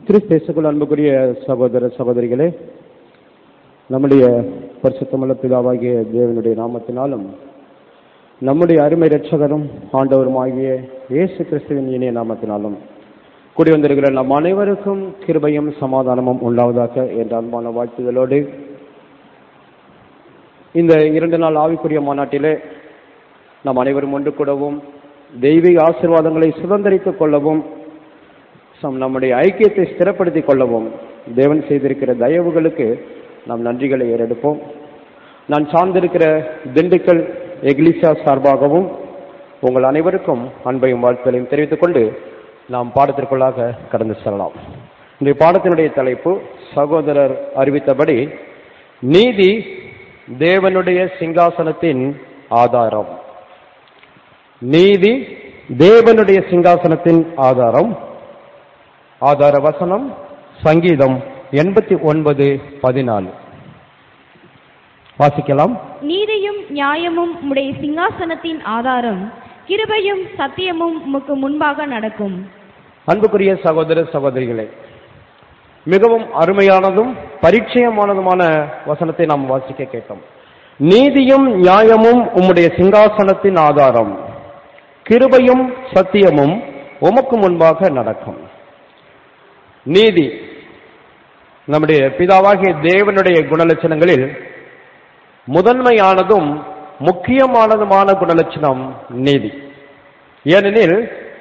கிறிஸ்தேசுக்குள் அன்புக்குரிய சகோதர சகோதரிகளே நம்முடைய பரிசுத்தமுள்ள பிதாவாகிய தேவனுடைய நாமத்தினாலும் நம்முடைய அருமை இரட்சகரும் ஆண்டவருமாகிய இயேசு கிறிஸ்துவின் இனிய நாமத்தினாலும் கூடி வந்திருக்கிற நம் அனைவருக்கும் கிருபையும் சமாதானமும் உண்டாவதாக என்ற அன்பான வாழ்த்துதலோடு இந்த இரண்டு நாள் ஆவிக்குரிய மாநாட்டிலே நாம் அனைவரும் ஒன்று கூடவும் தெய்வீக ஆசீர்வாதங்களை சுதந்திரித்துக் கொள்ளவும் சம் நம்முடைய ஐக்கியத்தை ஸ்திரப்படுத்திக் கொள்ளவும் தேவன் செய்திருக்கிற தயவுகளுக்கு நாம் நன்றிகளை ஏறெடுப்போம் நான் சார்ந்திருக்கிற திண்டுக்கல் எக்லிசா சார்பாகவும் உங்கள் அனைவருக்கும் அன்பையும் வாழ்த்துதலையும் தெரிவித்துக் கொண்டு நாம் பாடத்திற்குள்ளாக கடந்து செல்லலாம் இந்த பாடத்தினுடைய தலைப்பு சகோதரர் அறிவித்தபடி நீதி தேவனுடைய சிங்காசனத்தின் ஆதாரம் நீதி தேவனுடைய சிங்காசனத்தின் ஆதாரம் ஆதார வசனம் சங்கீதம் எண்பத்தி ஒன்பது பதினாலு வாசிக்கலாம் நீதியும் நியாயமும் உம்முடைய சிங்காசனத்தின் ஆதாரம் கிருபையும் சத்தியமும் உமக்கு முன்பாக நடக்கும் அன்புக்குரிய சகோதர சகோதரிகளே மிகவும் அருமையானதும் பரிச்சயமானதுமான வசனத்தை நாம் வாசிக்க கேட்டோம் நீதியும் நியாயமும் உம்முடைய சிங்காசனத்தின் ஆதாரம் கிருபையும் சத்தியமும் உமக்கு முன்பாக நடக்கும் நீதி நம்முடைய பிதாவாகிய தேவனுடைய குணலட்சணங்களில் முதன்மையானதும் முக்கியமானதுமான குணலட்சணம் நீதி ஏனெனில்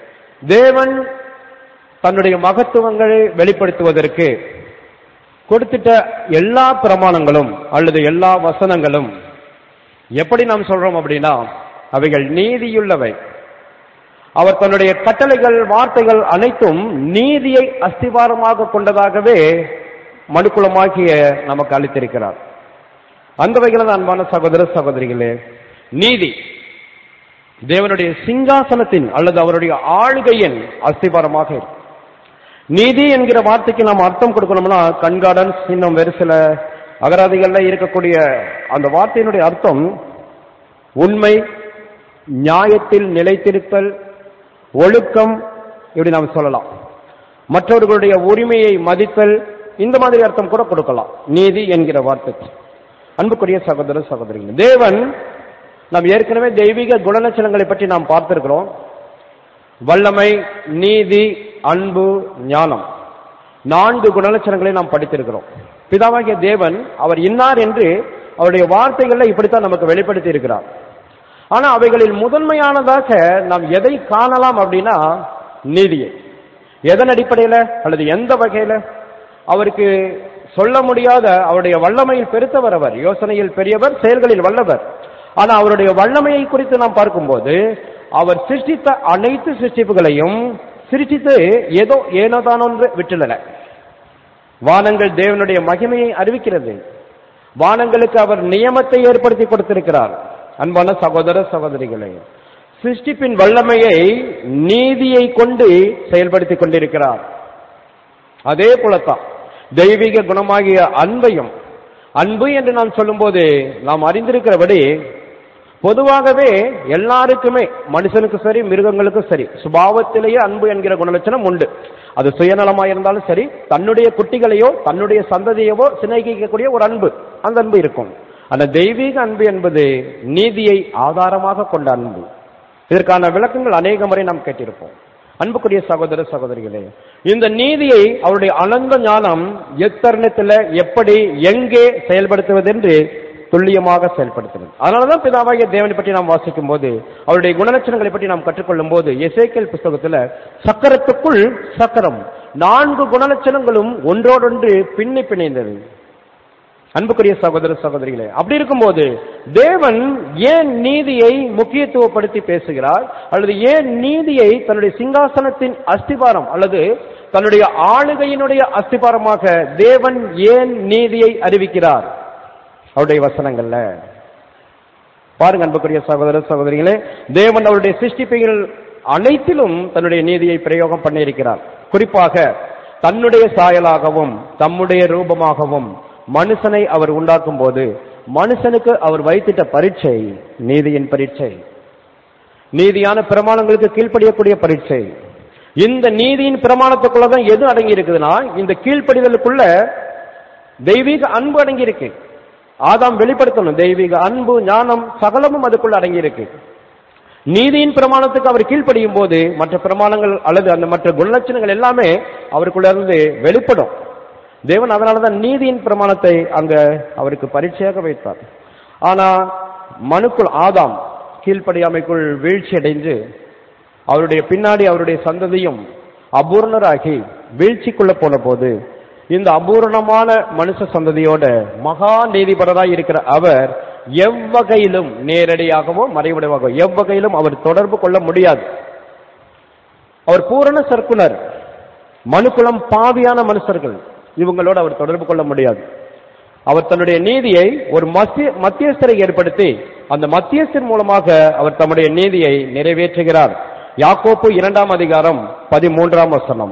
தேவன் தன்னுடைய மகத்துவங்களை வெளிப்படுத்துவதற்கு கொடுத்துட்ட எல்லா பிரமாணங்களும் அல்லது எல்லா வசனங்களும் எப்படி நாம் சொல்றோம் அப்படின்னா அவைகள் நீதியுள்ளவை அவர் தன்னுடைய கட்டளைகள் வார்த்தைகள் அனைத்தும் நீதியை அஸ்திவாரமாக கொண்டதாகவே மனுக்குலமாகிய நமக்கு அளித்திருக்கிறார் அந்த வகையில் அன்பான சகோதர சகோதரிகளே நீதி தேவனுடைய சிங்காசனத்தின் அல்லது அவருடைய ஆளுகையின் அஸ்திபாரமாக இருக்கு நீதி என்கிற வார்த்தைக்கு நாம் அர்த்தம் கொடுக்கணும்னா கண்கார்டன்ஸ் இன்னும் வேறு சில அகராதிகள்ல இருக்கக்கூடிய அந்த வார்த்தையினுடைய அர்த்தம் உண்மை நியாயத்தில் நிலைத்திருத்தல் ஒழுக்கம் இப்படி நாம் சொல்லலாம் மற்றவர்களுடைய உரிமையை மதித்தல் இந்த மாதிரி அர்த்தம் கூட கொடுக்கலாம் நீதி என்கிற வார்த்தைக்கு அன்புக்குரிய சகோதர சகோதரிகள் தேவன் நாம் ஏற்கனவே தெய்வீக குணலட்சணங்களை பற்றி நாம் பார்த்திருக்கிறோம் வல்லமை நீதி அன்பு ஞானம் நான்கு குணலட்சணங்களை நாம் படித்திருக்கிறோம் பிதாவாகிய தேவன் அவர் இன்னார் என்று அவருடைய வார்த்தைகள்ல இப்படித்தான் நமக்கு வெளிப்படுத்தி இருக்கிறார் ஆனா அவைகளில் முதன்மையானதாக நாம் எதை காணலாம் அப்படின்னா நீதியை எதன் அடிப்படையில அல்லது எந்த வகையில அவருக்கு சொல்ல முடியாத அவருடைய வல்லமையில் பெருத்தவர் அவர் யோசனையில் பெரியவர் செயல்களில் வல்லவர் ஆனா அவருடைய வல்லமையை குறித்து நாம் பார்க்கும்போது அவர் சிருஷ்டித்த அனைத்து சிருஷ்டிப்புகளையும் சிருஷ்டித்து ஏதோ ஏனோதானொன்று விட்டுள்ளன வானங்கள் தேவனுடைய மகிமையை அறிவிக்கிறது வானங்களுக்கு அவர் நியமத்தை ஏற்படுத்தி கொடுத்திருக்கிறார் அன்பான சகோதர சகோதரிகளே சிருஷ்டிப்பின் வல்லமையை நீதியை கொண்டு செயல்படுத்திக் கொண்டிருக்கிறார் அதே போலத்தான் தெய்வீக குணமாகிய அன்பையும் அன்பு என்று நாம் சொல்லும்போது நாம் அறிந்திருக்கிறபடி பொதுவாகவே எல்லாருக்குமே மனுஷனுக்கு சரி மிருகங்களுக்கும் சரி சுபாவத்திலேயே அன்பு என்கிற குணலட்சணம் உண்டு அது சுயநலமா இருந்தாலும் சரி தன்னுடைய குட்டிகளையோ தன்னுடைய சந்ததியவோ சிநேகிக்கக்கூடிய ஒரு அன்பு அந்த அன்பு இருக்கும் அந்த தெய்வீக அன்பு என்பது நீதியை ஆதாரமாக கொண்ட அன்பு இதற்கான விளக்கங்கள் அநேக முறை நாம் கேட்டிருப்போம் அன்புக்குரிய சகோதர சகோதரிகளே இந்த நீதியை அவருடைய அனந்த ஞானம் எத்தருணத்துல எப்படி எங்கே செயல்படுத்துவது என்று துல்லியமாக செயல்படுத்துவது அதனாலதான் பிதாவாகிய தேவனை பற்றி நாம் வாசிக்கும் போது அவருடைய குணலட்சணங்களை பற்றி நாம் கற்றுக்கொள்ளும் போது எசேக்கல் புஸ்தகத்துல சக்கரத்துக்குள் சக்கரம் நான்கு குணலட்சணங்களும் ஒன்றோடொன்று பின்னி பிணைந்தது அன்புக்குரிய சகோதர சகோதரிகளே அப்படி இருக்கும்போது தேவன் ஏன் நீதியை முக்கியத்துவப்படுத்தி பேசுகிறார் அல்லது ஏன் நீதியை தன்னுடைய சிங்காசனத்தின் அஸ்திபாரம் அல்லது தன்னுடைய ஆளுகையினுடைய அஸ்திபாரமாக தேவன் ஏன் நீதியை அறிவிக்கிறார் அவருடைய வசனங்கள்ல பாருங்க அன்புக்குரிய சகோதர சகோதரிகளே தேவன் அவருடைய சிருஷ்டிப்பைகள் அனைத்திலும் தன்னுடைய நீதியை பிரயோகம் பண்ணியிருக்கிறார் குறிப்பாக தன்னுடைய சாயலாகவும் தம்முடைய ரூபமாகவும் மனுஷனை அவர் உண்டாக்கும் போது மனுஷனுக்கு அவர் வைத்திட்ட பரீட்சை நீதியின் பரீட்சை நீதியான பிரமாணங்களுக்கு கீழ்ப்படியக்கூடிய பரீட்சை இந்த நீதியின் பிரமாணத்துக்குள்ளதான் எது அடங்கி இருக்குதுன்னா இந்த கீழ்ப்படிதலுக்குள்ள தெய்வீக அன்பு அடங்கி இருக்கு ஆதாம் வெளிப்படுத்தணும் தெய்வீக அன்பு ஞானம் சகலமும் அதுக்குள்ள அடங்கி இருக்கு நீதியின் பிரமாணத்துக்கு அவர் கீழ்ப்படியும் போது மற்ற பிரமாணங்கள் அல்லது அந்த மற்ற குணலட்சணங்கள் எல்லாமே அவருக்குள்ள இருந்து வெளிப்படும் தேவன் அதனாலதான் நீதியின் பிரமாணத்தை அங்க அவருக்கு பரீட்சையாக வைத்தார் ஆனா மனுக்குள் ஆதாம் கீழ்ப்படியாமைக்குள் வீழ்ச்சி அடைந்து அவருடைய பின்னாடி அவருடைய சந்ததியும் அபூர்ணராகி வீழ்ச்சிக்குள்ள போன போது இந்த அபூரணமான மனுஷ சந்ததியோட மகா நீதிபரராய் இருக்கிற அவர் எவ்வகையிலும் நேரடியாகவோ மறைவிடமாகவோ எவ்வகையிலும் அவர் தொடர்பு கொள்ள முடியாது அவர் பூரண சர்க்குலர் மனுக்குலம் பாவியான மனுஷர்கள் இவங்களோட அவர் தொடர்பு கொள்ள முடியாது அவர் தன்னுடைய நீதியை ஒரு மத்திய மத்தியஸ்தரை ஏற்படுத்தி அந்த மத்தியஸ்தர் மூலமாக அவர் தம்முடைய நீதியை நிறைவேற்றுகிறார் யாக்கோப்பு இரண்டாம் அதிகாரம் பதிமூன்றாம் வசனம்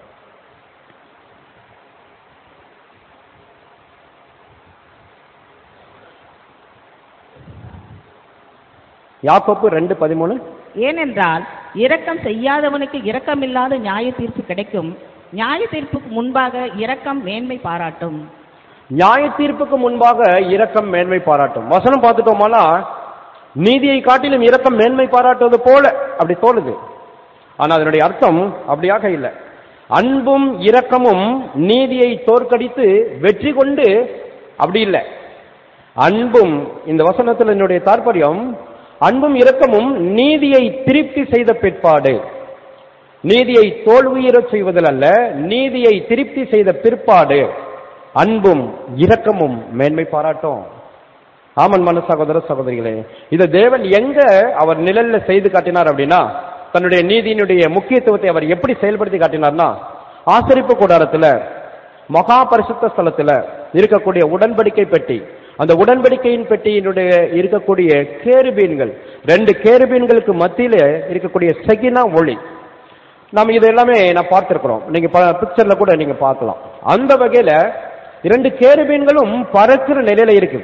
யாக்கோப்பு ரெண்டு பதிமூணு ஏனென்றால் இரக்கம் செய்யாதவனுக்கு இரக்கமில்லாத நியாய தீர்ப்பு கிடைக்கும் நியாய தீர்ப்புக்கு முன்பாக இரக்கம் மேன்மை பாராட்டும் நியாய தீர்ப்புக்கு முன்பாக இரக்கம் மேன்மை பாராட்டும் வசனம் பார்த்துட்டோமானா நீதியை காட்டிலும் இரக்கம் மேன்மை பாராட்டுவது போல அப்படி தோணுது ஆனா அதனுடைய அர்த்தம் அப்படியாக இல்லை அன்பும் இரக்கமும் நீதியை தோற்கடித்து வெற்றி கொண்டு அப்படி இல்லை அன்பும் இந்த வசனத்தில் என்னுடைய தாற்பயம் அன்பும் இரக்கமும் நீதியை திருப்தி செய்த பிற்பாடு நீதியை தோல்வியுறச் செய்வதில் அல்ல நீதியை திருப்தி செய்த பிற்பாடு அன்பும் இரக்கமும் மேன்மை பாராட்டும் ஆமன் மன சகோதர சகோதரிகளே இதை தேவன் எங்க அவர் நிழல்ல செய்து காட்டினார் அப்படின்னா தன்னுடைய நீதியினுடைய முக்கியத்துவத்தை அவர் எப்படி செயல்படுத்தி காட்டினார்னா ஆசரிப்பு கூடாரத்துல மகா பரிசுத்த ஸ்தலத்துல இருக்கக்கூடிய உடன்படிக்கை பெட்டி அந்த உடன்படிக்கையின் பெட்டியினுடைய இருக்கக்கூடிய கேருபீன்கள் ரெண்டு கேருபீன்களுக்கு மத்தியில இருக்கக்கூடிய செகினா ஒளி நம்ம இது எல்லாமே நான் பார்த்திருக்கிறோம் நீங்க பிக்சர்ல கூட நீங்க பார்க்கலாம் அந்த வகையில இரண்டு கேருபீன்களும் பறக்கிற நிலையில இருக்கு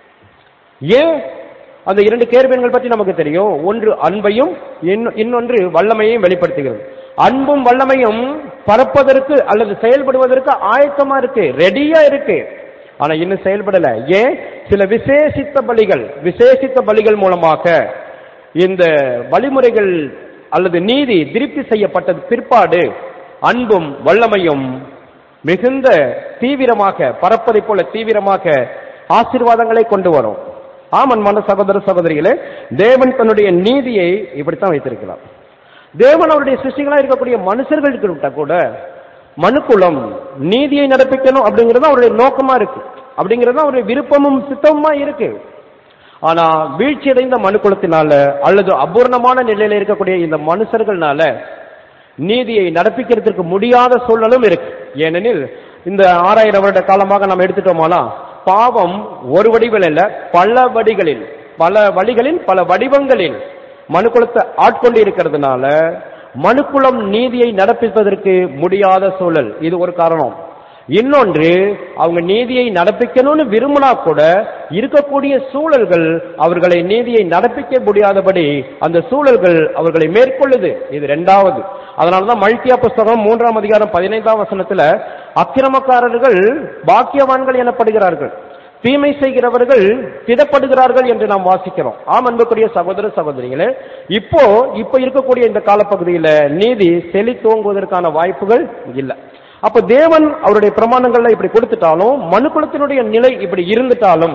ஏன் அந்த இரண்டு கேருபீன்கள் பற்றி நமக்கு தெரியும் ஒன்று அன்பையும் இன்னொ- இன்னொன்று வல்லமையையும் வெளிப்படுத்துகிறது அன்பும் வல்லமையும் பறப்பதற்கு அல்லது செயல்படுவதற்கு ஆயத்தமா இருக்கு ரெடியா இருக்கு ஆனா இன்னும் செயல்படல ஏன் சில விசேஷித்த பலிகள் விசேஷித்த பலிகள் மூலமாக இந்த வழிமுறைகள் அல்லது நீதி திருப்தி செய்யப்பட்டது பிற்பாடு அன்பும் வல்லமையும் மிகுந்த தீவிரமாக பறப்பதை போல தீவிரமாக ஆசீர்வாதங்களை கொண்டு வரும் ஆமன் மன சகோதர சகோதரிகளே தேவன் தன்னுடைய நீதியை இப்படித்தான் வைத்திருக்கிறார் தேவன் அவருடைய சிருஷ்டிகளா இருக்கக்கூடிய மனுஷர்களுக்கு விட்டா கூட மனுக்குலம் நீதியை நடப்பிக்கணும் அப்படிங்கிறது அவருடைய நோக்கமா இருக்கு அப்படிங்கிறது அவருடைய விருப்பமும் சித்தமுமா இருக்கு ஆனா வீழ்ச்சி அடைந்த மனுக்குலத்தினால அல்லது அபூர்ணமான நிலையில இருக்கக்கூடிய இந்த மனுஷர்கள்னால நீதியை நடப்பிக்கிறதுக்கு முடியாத சூழலும் இருக்கு ஏனெனில் இந்த ஆறாயிரம் வருட காலமாக நாம் எடுத்துட்டோமானா பாவம் ஒரு வடிவில் அல்ல பல வடிகளில் பல வழிகளில் பல வடிவங்களில் மனுக்குலத்தை ஆட்கொண்டு இருக்கிறதுனால மனுக்குலம் நீதியை நடப்பிப்பதற்கு முடியாத சூழல் இது ஒரு காரணம் இன்னொன்று அவங்க நீதியை நடப்பிக்கணும்னு விரும்பினா கூட இருக்கக்கூடிய சூழல்கள் அவர்களை நீதியை நடப்பிக்க முடியாதபடி அந்த சூழல்கள் அவர்களை மேற்கொள்ளுது இது ரெண்டாவது அதனாலதான் மல்கியா புஸ்தகம் மூன்றாம் அதிகாரம் பதினைந்தாம் வசனத்துல அக்கிரமக்காரர்கள் பாக்கியவான்கள் எனப்படுகிறார்கள் தீமை செய்கிறவர்கள் திடப்படுகிறார்கள் என்று நாம் வாசிக்கிறோம் ஆம் அன்புக்குரிய சகோதர சகோதரிகளே இப்போ இப்போ இருக்கக்கூடிய இந்த காலப்பகுதியில நீதி செழித்தோங்குவதற்கான வாய்ப்புகள் இல்லை அப்ப தேவன் அவருடைய பிரமாணங்கள்ல இப்படி கொடுத்துட்டாலும் மனுக்குலத்தினுடைய நிலை இப்படி இருந்துட்டாலும்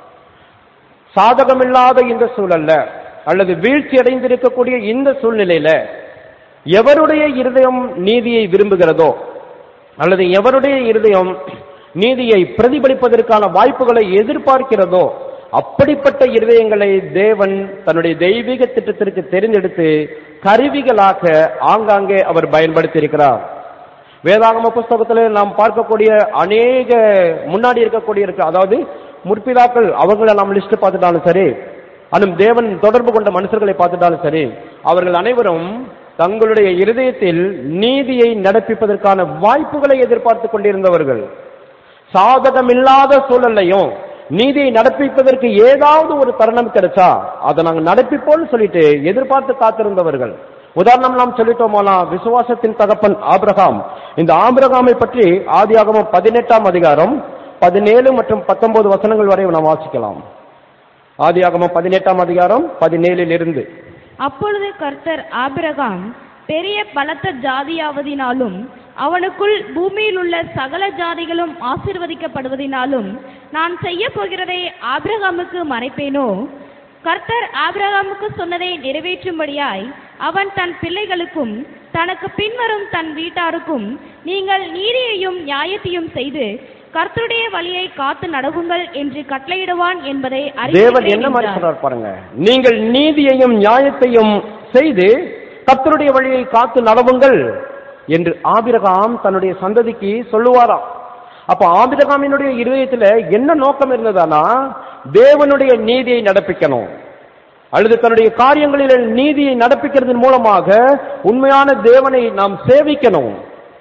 சாதகமில்லாத இந்த சூழல்ல அல்லது வீழ்ச்சி அடைந்திருக்கக்கூடிய இந்த சூழ்நிலையில எவருடைய இருதயம் நீதியை விரும்புகிறதோ அல்லது எவருடைய இருதயம் நீதியை பிரதிபலிப்பதற்கான வாய்ப்புகளை எதிர்பார்க்கிறதோ அப்படிப்பட்ட இருதயங்களை தேவன் தன்னுடைய தெய்வீக திட்டத்திற்கு தெரிந்தெடுத்து கருவிகளாக ஆங்காங்கே அவர் பயன்படுத்தி இருக்கிறார் வேதாகம புஸ்தகத்தில் நாம் பார்க்கக்கூடிய அநேக முன்னாடி இருக்கக்கூடிய இருக்கு அதாவது முற்பிதாக்கள் அவங்கள நாம் லிஸ்ட் பார்த்துட்டாலும் சரி அனும் தேவன் தொடர்பு கொண்ட மனுஷர்களை பார்த்துட்டாலும் சரி அவர்கள் அனைவரும் தங்களுடைய இருதயத்தில் நீதியை நடப்பிப்பதற்கான வாய்ப்புகளை எதிர்பார்த்து கொண்டிருந்தவர்கள் சாதகமில்லாத சூழல்லையும் நீதியை நடப்பிப்பதற்கு ஏதாவது ஒரு தருணம் கிடைச்சா அதை நாங்க நடப்பிப்போம்னு சொல்லிட்டு எதிர்பார்த்து காத்திருந்தவர்கள் உதாரணம் நாம் சொல்லிட்டோமானா விசுவாசத்தின் தகப்பன் ஆபிரகாம் இந்த ஆபிரகாமை பற்றி ஆதியாகமம் பதினெட்டாம் அதிகாரம் பதினேழு மற்றும் பத்தொன்பது வசனங்கள் வரை நாம் வாசிக்கலாம் ஆதியாகமம் பதினெட்டாம் அதிகாரம் பதினேழில் இருந்து அப்பொழுது கர்த்தர் ஆபிரகாம் பெரிய பலத்த ஜாதியாவதினாலும் அவனுக்குள் பூமியில் உள்ள சகல ஜாதிகளும் ஆசிர்வதிக்கப்படுவதினாலும் நான் செய்ய போகிறதை ஆபிரகாமுக்கு மறைப்பேனோ கர்த்தர் ஆபிரகாமுக்கு சொன்னதை நிறைவேற்றும்படியாய் அவன் தன் பிள்ளைகளுக்கும் தனக்கு பின்வரும் தன் வீட்டாருக்கும் நீங்கள் நீதியையும் நியாயத்தையும் செய்து கர்த்தருடைய வழியை காத்து நடவுங்கள் என்று கட்டளையிடுவான் என்பதை தேவன் அறிவிக்கிறேன் என்ன மாதிரி என்றார். சொல்றார் பாருங்க நீங்கள் நீதியையும் நியாயத்தையும் செய்து கர்த்தருடைய வழியை காத்து நடவுங்கள் என்று ஆபிரகாம் தன்னுடைய சந்ததிக்கு சொல்லுவாராம் அப்ப ஆபிரகாமினுடைய இருதயத்துல என்ன நோக்கம் இருந்ததானா தேவனுடைய நீதியை நடப்பிக்கணும் அல்லது தன்னுடைய காரியங்களில் நீதியை நடப்பிக்கிறதன் மூலமாக உண்மையான தேவனை நாம் சேவிக்கணும்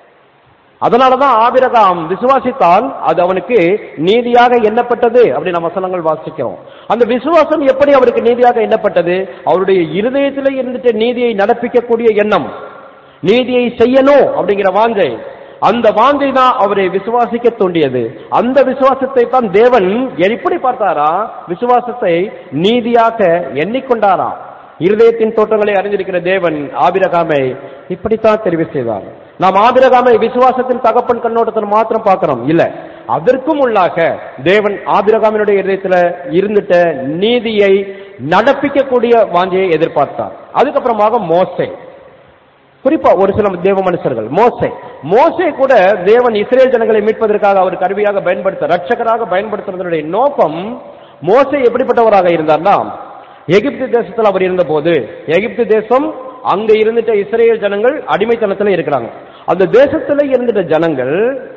அதனாலதான் ஆபிரகாம் விசுவாசித்தால் அது அவனுக்கு நீதியாக எண்ணப்பட்டது அப்படி நம்ம வசனங்கள் வாசிக்கிறோம் அந்த விசுவாசம் எப்படி அவருக்கு நீதியாக எண்ணப்பட்டது அவருடைய இருதயத்திலே இருந்துட்டு நீதியை நடப்பிக்கக்கூடிய எண்ணம் நீதியை செய்யணும் அப்படிங்கிற வாஞ்சை அந்த வாஞ்சை தான் அவரை விசுவாசிக்க தூண்டியது அந்த விசுவாசத்தை தான் தேவன் எப்படி பார்த்தாரா விசுவாசத்தை நீதியாக எண்ணிக்கொண்டாராம் இருதயத்தின் தோற்றங்களை அறிந்திருக்கிற தேவன் ஆபிரகாமை இப்படித்தான் தெரிவு செய்தார் நாம் ஆபிரகாமை விசுவாசத்தின் தகப்பன் கண்ணோட்டத்தில் மாத்திரம் பார்க்கிறோம் இல்ல அதற்கும் உள்ளாக தேவன் ஆபிரகாமினுடைய இதயத்துல இருந்துட்ட நீதியை நடப்பிக்கக்கூடிய வாஞ்சையை எதிர்பார்த்தார் அதுக்கப்புறமாக மோசே குறிப்பா ஒரு சில தேவ மனுஷர்கள் மோசே மோசே கூட தேவன் இஸ்ரேல் ஜனங்களை மீட்பதற்காக அவர் கருவியாக பயன்படுத்த ரட்சகராக பயன்படுத்துறதனுடைய நோக்கம் மோசே எப்படிப்பட்டவராக இருந்தார்னா எகிப்து தேசத்தில் அவர் இருந்தபோது எகிப்து தேசம் அங்க இருந்துட்ட இஸ்ரேல் ஜனங்கள் அடிமைத்தனத்துல இருக்கிறாங்க அந்த தேசத்துல இருந்துட்ட ஜனங்கள்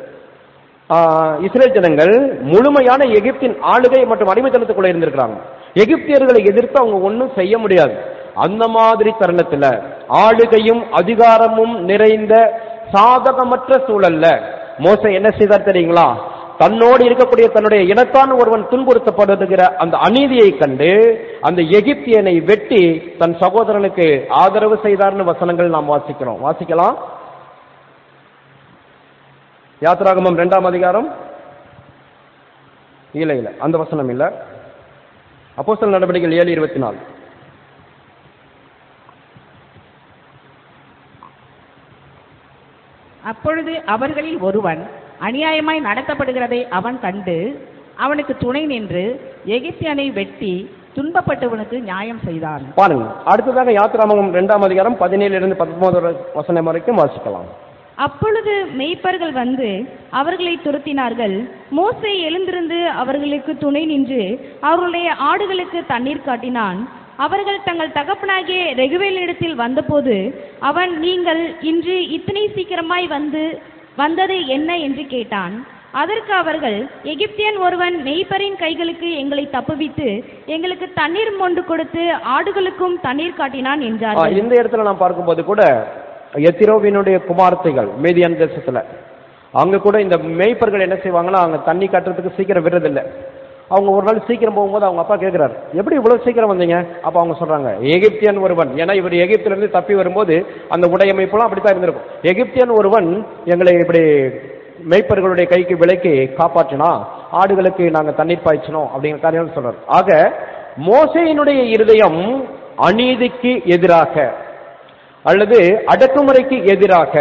ஆஹ், இஸ்ரேல் ஜனங்கள் முழுமையான எகிப்தின் ஆளுகை மற்றும் அடிமைத்தனத்துக்குள்ள இருந்திருக்கிறாங்க எகிப்தியர்களை எதிர்த்து அவங்க ஒண்ணும் செய்ய முடியாது அந்த மாதிரி தருணத்துல ஆளுகையும் அதிகாரமும் நிறைந்த சாதகமற்ற சூழல்ல மோச என்ன செய்தார் தெரியுங்களா தன்னோடு இருக்கக்கூடிய தன்னுடைய இனத்தான் ஒருவன் துன்புறுத்தப்படுகிற அந்த அநீதியை கண்டு அந்த எகிப்தியனை வெட்டி தன் சகோதரனுக்கு ஆதரவு செய்தார்னு வசனங்கள் நாம் வாசிக்கிறோம் வாசிக்கலாம் யாத்ராகமம் இரண்டாம் அதிகாரம் இல்ல இல்ல அந்த வசனம் இல்ல அப்போஸ்தலர் நடவடிக்கைகள் ஏழு இருபத்தி நாலு அப்பொழுது அவர்களில் ஒருவன் அநியாயமாய் நடத்தப்படுகிறதை அவன் கண்டு அவனுக்கு துணை நின்று எகிப்தியனை வெட்டி துன்பப்பட்டவனுக்கு நியாயம் செய்தான் பாருங்க அடுத்ததாக யாத்ராமகம் இரண்டாம் அதிகாரம் பதினேழுல இருந்து பத்தொன்பது வசனம் வரைக்கும் வாசிக்கலாம் அப்பொழுது மெய்ப்பர்கள் வந்து அவர்களை துரத்தினார்கள் மோசே எழுந்திருந்து அவர்களுக்கு துணை நின்று அவர்களுடைய ஆடுகளுக்கு தண்ணீர் காட்டினான் அவர்கள் தங்கள் தகப்பனாகிய ரெகுவேலிடத்தில் வந்தபோது அவன் நீங்கள் இன்று இத்தனை சீக்கிரமாய் வந்து வந்தது என்ன என்று கேட்டான் அதற்கு அவர்கள் எகிப்தியன் ஒருவன் மெய்ப்பரின் கைகளுக்கு எங்களை தப்புவித்து எங்களுக்கு தண்ணீர் மொண்டு கொடுத்து ஆடுகளுக்கும் தண்ணீர் காட்டினான் ஆ, என்றார்கள் இந்த இடத்துல நாம் பார்க்கும்போது கூட எத்திரோவினுடைய குமார்த்தைகள் மேதியான் தேசத்துல அங்க கூட இந்த மேய்ப்பர்கள் என்ன செய்வாங்கன்னா அங்க தண்ணி கட்டுறதுக்கு சீக்கிரம் விடுறதில்ல அவங்க ஒரு நாள் சீக்கிரம் போகும்போது அவங்க அப்பா கேட்கிறாரு எப்படி இவ்வளவு சீக்கிரம் வந்தீங்க அப்ப அவங்க சொல்றாங்க எகிப்தியன் ஒருவன் ஏன்னா இவர் எகிப்தில இருந்து தப்பி வரும்போது அந்த உடையமைப்பெல்லாம் அப்படித்தான் இருந்திருக்கும் எகிப்தியன் ஒருவன் எங்களை இப்படி மேய்ப்பர்களுடைய கைக்கு விலைக்கு காப்பாற்றினா ஆடுகளுக்கு நாங்க தண்ணீர் பாய்ச்சினோம் அப்படிங்கிற காரியம் சொல்றாரு ஆக மோசையினுடைய இருதயம் அநீதிக்கு எதிராக அல்லது அடக்குமுறைக்கு எதிராக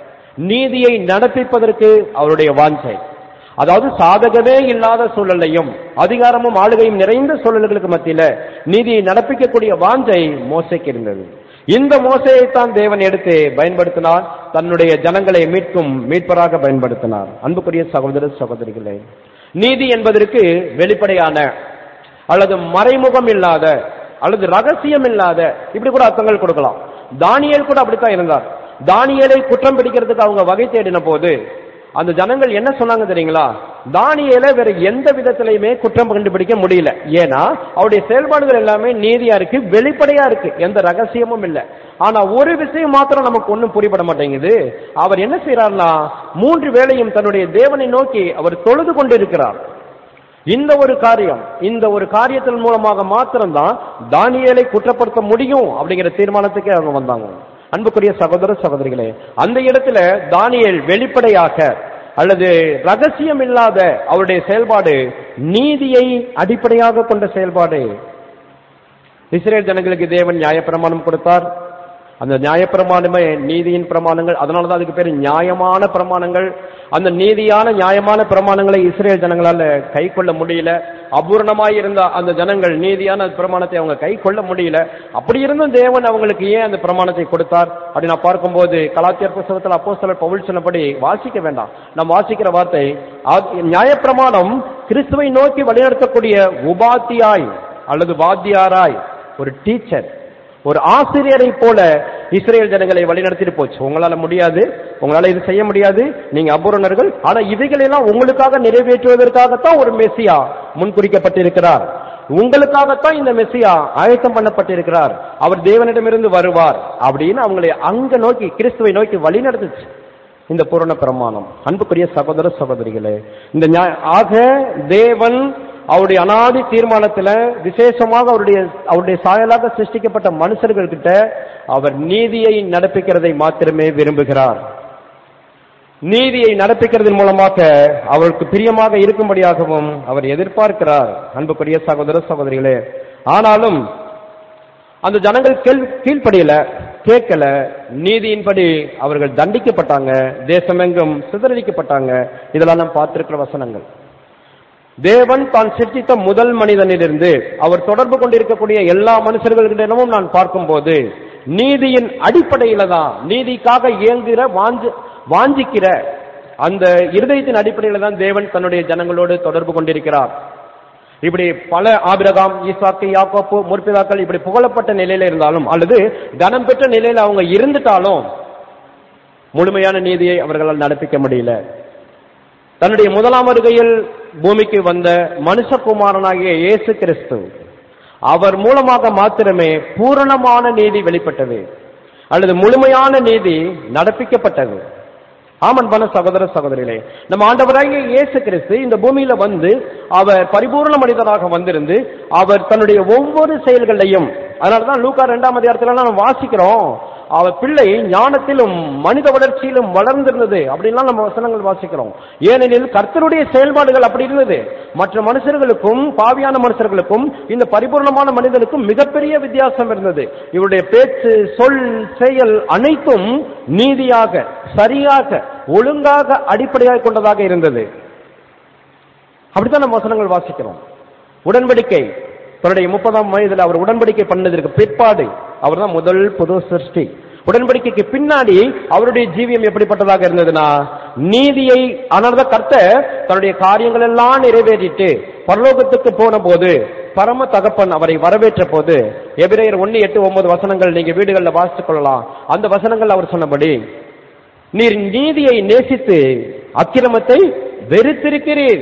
நீதியை நடப்பிப்பதற்கு அவருடைய வாஞ்சை அதாவது சாதகமே இல்லாத சூழலையும் அதிகாரமும் ஆளுகையும் நிறைந்த சூழல்களுக்கு மத்தியில நீதியை நடப்பிக்கக்கூடிய வாஞ்சை மோசைக்கு இருந்தது இந்த மோசையைத்தான் தேவன் எடுத்து பயன்படுத்தினார் தன்னுடைய ஜனங்களை மீட்கும் மீட்பராக பயன்படுத்தினார் அன்புக்குரிய சகோதர சகோதரிகளே நீதி என்பதற்கு வெளிப்படையான அல்லது மறைமுகம் இல்லாத அல்லது ரகசியம் இல்லாத இப்படி கூட அர்த்தங்கள் கொடுக்கலாம் தானியேல் கூட அப்படித்தான் இருந்தார் தானியேலை குற்றம் பிடிக்கிறதுக்கு அவங்க வகை தேடின போது அந்த ஜனங்கள் என்ன சொன்னாங்க தெரியுங்களா தானியேலை வேற எந்த விதத்திலையுமே குற்றம் கண்டுபிடிக்க முடியல ஏன்னா அவருடைய செயல்பாடுகள் எல்லாமே நீதியா இருக்கு வெளிப்படையா இருக்கு எந்த ரகசியமும் இல்ல ஆனா ஒரு விஷயம் மாத்திரம் நமக்கு ஒண்ணும் புரியப்பட மாட்டேங்குது அவர் என்ன செய்யறாருன்னா மூன்று வேளையும் தன்னுடைய தேவனை நோக்கி அவர் தொழுது கொண்டிருக்கிறார் இந்த ஒரு காரியம் இந்த ஒரு காரியத்தின் மூலமாக மாத்திரம்தான் தானியேலை குற்றப்படுத்த முடியும் அப்படிங்கிற தீர்மானத்துக்கே அவங்க வந்தாங்க அன்புக்குரிய சகோதர சகோதரிகளே அந்த இடத்துல தானியேல் வெளிப்படையாக அல்லது ரகசியம் இல்லாத அவருடைய செயல்பாடு நீதியை அடிப்படையாக கொண்ட செயல்பாடு இஸ்ரேல் ஜனங்களுக்கு தேவன் நியாயப்பிரமாணம் கொடுத்தார் அந்த நியாயப்பிரமாணமே நீதியின் பிரமாணங்கள் அதனாலதான் அதுக்கு பேர் நியாயமான பிரமாணங்கள் அந்த நீதியான நியாயமான பிரமாணங்களை இஸ்ரேல் ஜனங்களால கை கொள்ள முடியல அபூர்ணமாய் இருந்த அந்த ஜனங்கள் நீதியான பிரமாணத்தை அவங்க கை கொள்ள முடியல அப்படி இருந்தும் தேவன் அவங்களுக்கு ஏன் அந்த பிரமாணத்தை கொடுத்தார் அப்படி நான் பார்க்கும்போது கலாச்சார புஸ்தகத்தில் அப்போஸ்தலர் பவுல் சொன்னபடி வாசிக்க வேண்டாம் நாம் வாசிக்கிற வார்த்தை அது- நியாயப்பிரமாணம் கிறிஸ்துவை நோக்கி வழிநடத்தக்கூடிய உபாத்தியாய் அல்லது வாத்தியாராய் ஒரு டீச்சர் ஒரு ஆசிரியரை போல இஸ்ரேல் ஜனங்களை வழிநடத்திட்டு போச்சு உங்களால முடியாது உங்களால இது செய்ய முடியாது நீங்க அபூரணர்கள் ஆனா இவைகளெல்லாம் உங்களுக்காக நிறைவேற்றுவதற்காகத்தான் ஒரு மெஸ்ஸியா முன்குறிக்கப்பட்டிருக்கிறார் உங்களுக்காகத்தான் இந்த மெஸ்ஸியா ஆயத்தம் பண்ணப்பட்டிருக்கிறார் அவர் தேவனிடமிருந்து வருவார் அப்படின்னு அவங்களை அங்க நோக்கி கிறிஸ்துவை நோக்கி வழி நடத்துச்சு இந்த பூரண பிரமாணம் அன்புக்குரிய சகோதர சகோதரிகளே இந்த நியாய- ஆக தேவன் அவருடைய அனாதி தீர்மானத்துல விசேஷமாக அவருடைய அவருடைய சாயலாக சிருஷ்டிக்கப்பட்ட மனுஷர்கள்கிட்ட அவர் நீதியை நடப்பிக்கிறதை மாத்திரமே விரும்புகிறார் நீதியை நடப்பிக்கிறதன் மூலமாக அவருக்கு பிரியமாக இருக்கும்படியாகவும் அவர் எதிர்பார்க்கிறார் அன்புக்குரிய சகோதர சகோதரிகளே ஆனாலும் அந்த ஜனங்கள் கேள் கீழ்ப்படியல கேட்கல நீதியின்படி அவர்கள் தண்டிக்கப்பட்டாங்க தேசமெங்கும் சிதறடிக்கப்பட்டாங்க இதெல்லாம் நாம் பார்த்திருக்கிற வசனங்கள் தேவன் தான் சிருஷ்டித்த முதல் மனிதனிலிருந்து அவர் தொடர்பு கொண்டிருக்கக்கூடிய எல்லா மனுஷர்களிடமும் நான் பார்க்கும்போது நீதியின் அடிப்படையில தான் நீதிக்காக இயங்குகிற வாஞ்சு வாஞ்சிக்கிற அந்த இருதயத்தின் அடிப்படையில தான் தேவன் தன்னுடைய ஜனங்களோடு தொடர்பு கொண்டிருக்கிறார் இப்படி பல ஆபிரகாம் ஈசாக்கு யாக்கோப்பு முற்பிதாக்கள் இப்படி புகழப்பட்ட நிலையில இருந்தாலும் அல்லது கனம் பெற்ற நிலையில அவங்க இருந்துட்டாலும் முழுமையான நீதியை அவர்களால் நடப்பிக்க முடியல தன்னுடைய முதலாம் வருகையில் பூமிக்கு வந்த மனுஷகுமாரனாகிய இயேசு கிறிஸ்து அவர் மூலமாக மாத்திரமே பூரணமான நீதி வெளிப்பட்டது அல்லது முழுமையான நீதி நடப்பிக்கப்பட்டது ஆமன்பான சகோதர சகோதரிகளே நம்ம ஆண்டவராகிய இயேசு கிறிஸ்து இந்த பூமியில வந்து அவர் பரிபூர்ண மனிதராக வந்திருந்து அவர் தன்னுடைய ஒவ்வொரு செயல்களையும் அதனாலதான் லூக்கா இரண்டாம் அதிகாரத்துல நம்ம வாசிக்கிறோம் அவர் பிள்ளை ஞானத்திலும் மனித வளர்ச்சியிலும் வளர்ந்திருந்தது அப்படின்லாம் நம்ம வசனங்கள் வாசிக்கிறோம் ஏனெனில் கர்த்தருடைய செயல்பாடுகள் அப்படி இருந்தது மற்ற மனுஷர்களுக்கும் பாவியான மனுஷர்களுக்கும் இந்த பரிபூர்ணமான மனிதனுக்கும் மிகப்பெரிய வித்தியாசம் இருந்தது இவருடைய பேச்சு சொல் செயல் அனைத்தும் நீதியாக சரியாக ஒழுங்காக அடிப்படையாக கொண்டதாக இருந்தது அப்படித்தான் நம்ம வசனங்கள் வாசிக்கிறோம் உடன்படிக்கை தன்னுடைய முப்பதாம் வயதில் அவர் உடன்படிக்கை பண்ணதற்கு பிற்பாடு அவர் தான் முதல் புது சிருஷ்டி உடன்படிக்கைக்கு பின்னாடி அவருடைய ஜீவியம் எப்படிப்பட்டதாக இருந்ததுன்னா நீதியை அதனாலதான் கர்த்தர் தன்னுடைய காரியங்கள் எல்லாம் நிறைவேற்றிட்டு பரலோகத்துக்கு போன போது பரம தகப்பன் அவரை வரவேற்ற போது எபிரேயர் ஒன்னு எட்டு ஒன்பது வசனங்கள் நீங்க வீடுகளில் வாசித்துக் கொள்ளலாம் அந்த வசனங்கள் அவர் சொன்னபடி நீர் நீதியை நேசித்து அக்கிரமத்தை வெறுத்திருக்கிறீர்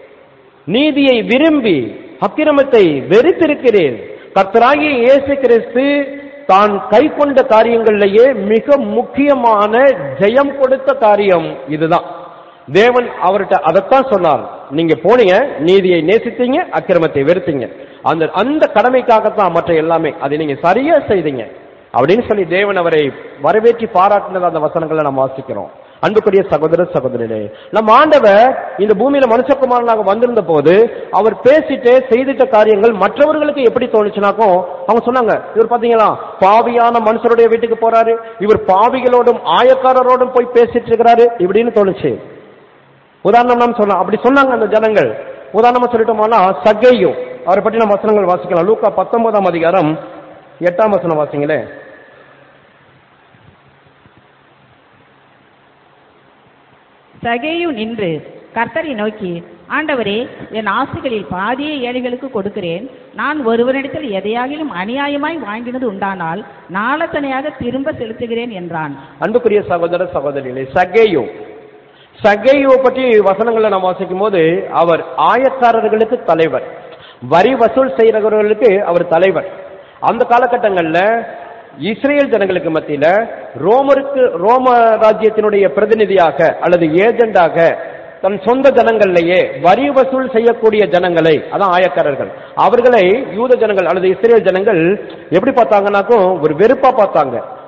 நீதியை விரும்பி அக்கிரமத்தை வெறுத்திருக்கிறேன் கர்த்தராகிய இயேசு கிறிஸ்து தான் கை கொண்ட காரியங்களிலேயே மிக முக்கியமான ஜெயம் கொடுத்த காரியம் இதுதான் தேவன் அவர்கிட்ட அதைத்தான் சொன்னார் நீங்க போனீங்க நீதியை நேசித்தீங்க அக்கிரமத்தை வெறுத்தீங்க அந்த அந்த கடமைக்காகத்தான் மற்ற எல்லாமே அதை நீங்க சரியா செய்தீங்க அப்படின்னு சொல்லி தேவன் அவரை வரவேற்றி பாராட்டினது அந்த வசனங்களை நாம் வாசிக்கிறோம் அன்புக்குரிய சகோதர சகோதரரே நம்ம ஆண்டவர் இந்த பூமியில மனுஷகுமாரனாக வந்திருந்த போது அவர் பேசிட்டு செய்திட்ட காரியங்கள் மற்றவர்களுக்கு எப்படி தோணுச்சுனாக்கும் அவங்க சொன்னாங்க இவர் பாத்தீங்களா பாவியான மனுஷருடைய வீட்டுக்கு போறாரு இவர் பாவிகளோடும் ஆயக்காரரோடும் போய் பேசிட்டு இருக்கிறாரு இப்படின்னு தோணுச்சு உதாரணம் நாம் சொல்லலாம் அப்படி சொன்னாங்க அந்த ஜனங்கள் உதாரணமா சொல்லிட்டோம்னா சகையும் அவரை பற்றி நம்ம வசனங்கள் வாசிக்கலாம் லூக்கா பத்தொன்பதாம் அதிகாரம் எட்டாம் வசனம் வாசிங்களே சகேயு நின்று கர்த்தரை நோக்கி ஆண்டவரே என் ஆசைகளில் பாதியை ஏழைகளுக்கு கொடுக்கிறேன் நான் ஒருவனிடத்தில் எதையாகிலும் அநியாயமாய் வாங்கினது உண்டானால் நாளத்தனையாக திரும்ப செலுத்துகிறேன் என்றான் அன்புக்குரிய சகோதர சகோதரிகளே சகேயு சகேயுவை பற்றி வசனங்களை நாம் வாசிக்கும் போது அவர் ஆயக்காரர்களுக்கு தலைவர் வரி வசூல் செய்கிறவர்களுக்கு அவர் தலைவர் அந்த காலகட்டங்கள்ல இஸ்ரேல் ஜனங்களுக்கு மத்தியில ரோமருக்கு ரோம ராஜ்யத்தினுடைய பிரதிநிதியாக அல்லது ஏஜெண்டாக தன் சொந்த ஜனங்கள்லயே வரி வசூல் செய்யக்கூடிய ஜனங்களை அதான் ஆயக்காரர்கள் அவர்களை யூத ஜனங்கள் அல்லது இஸ்ரேல் ஜனங்கள் எப்படி பார்த்தாங்கன்னாக்கும் ஒரு வெறுப்பா பார்த்தாங்க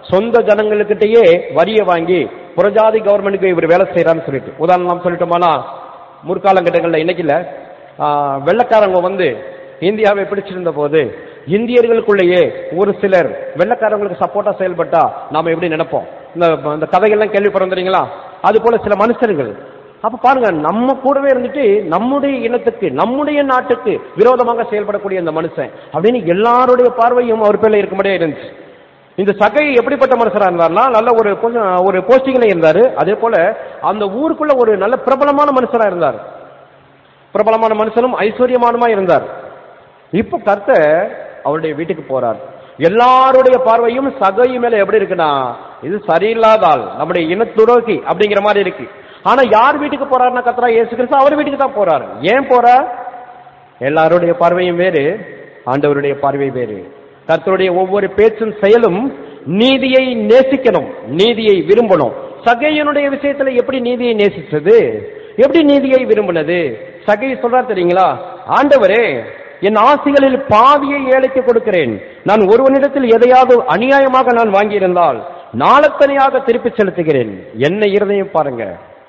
சொந்த ஜனங்களுக்கிட்டயே வரியை வாங்கி புறஜாதி கவர்மெண்ட்டுக்கு இவர் வேலை செய்யறான்னு சொல்லிட்டு உதாரணம் சொல்லிட்டோமானா முற்காலங்கட்டங்கள்ல இன்னைக்கு இல்ல ஆ, வெள்ளைக்காரங்க வந்து இந்தியாவை பிடிச்சிருந்த போது இந்தியர்களுக்குள்ளேயே ஒரு சிலர் வெள்ளைக்காரங்களுக்கு சப்போர்ட்டா செயல்பட்டா நாம எப்படி நினைப்போம் இந்த இந்த கதைகள்லாம் கேள்விப்படுறோம் தெரியுங்களா அது போல சில மனுஷர்கள் அப்ப பாருங்க நம்ம கூடவே இருந்துட்டு நம்முடைய இனத்துக்கு நம்முடைய நாட்டுக்கு விரோதமாக செயல்படக்கூடிய இந்த மனுஷன் அப்படின்னு எல்லாருடைய பார்வையும் அவர் பேர்ல இருக்கும்படியே இருந்துச்சு இந்த சகை எப்படிப்பட்ட மனுஷரா இருந்தார்னா நல்ல ஒரு கொஞ்சம் ஒரு போஸ்டிங்ல இருந்தாரு அதே போல அந்த ஊருக்குள்ள ஒரு நல்ல பிரபலமான மனுஷரா இருந்தார் பிரபலமான மனுஷனும் ஐஸ்வர்யமானுமா இருந்தார் இப்ப கர்த்தர் அவருடைய வீட்டுக்கு போறார் எல்லாருடைய பார்வையும் சகை மேல எப்படி இருக்குன்னா இது சரியில்லாத ஆள் நம்முடைய இனத்துரோகி அப்படிங்கிற மாதிரி இருக்கு ஆனா யார் வீட்டுக்கு போறாருன்னா கர்த்தரா இயேசு கிறிஸ்து அவர் வீட்டுக்கு தான் போறாரு ஏன் போறார் எல்லாருடைய பார்வையும் வேறு ஆண்டவருடைய பார்வை வேறு கர்த்தருடைய ஒவ்வொரு பேச்சும் செயலும் நீதியை நேசிக்கணும் நீதியை விரும்பணும் சகையனுடைய விஷயத்துல எப்படி நீதியை நேசிச்சது எப்படி நீதியை விரும்பினது சகை சொல்றார் தெரியுங்களா ஆண்டவரே என் ஆசைகளில் பாதியை ஏழைக்கு கொடுக்கிறேன் நான் ஒருவனிடத்தில் எதையாவது அநியாயமாக நான் வாங்கியிருந்தால் நாளத்தனையாக திருப்பி செலுத்துகிறேன் என்ன இருதையும் பாருங்க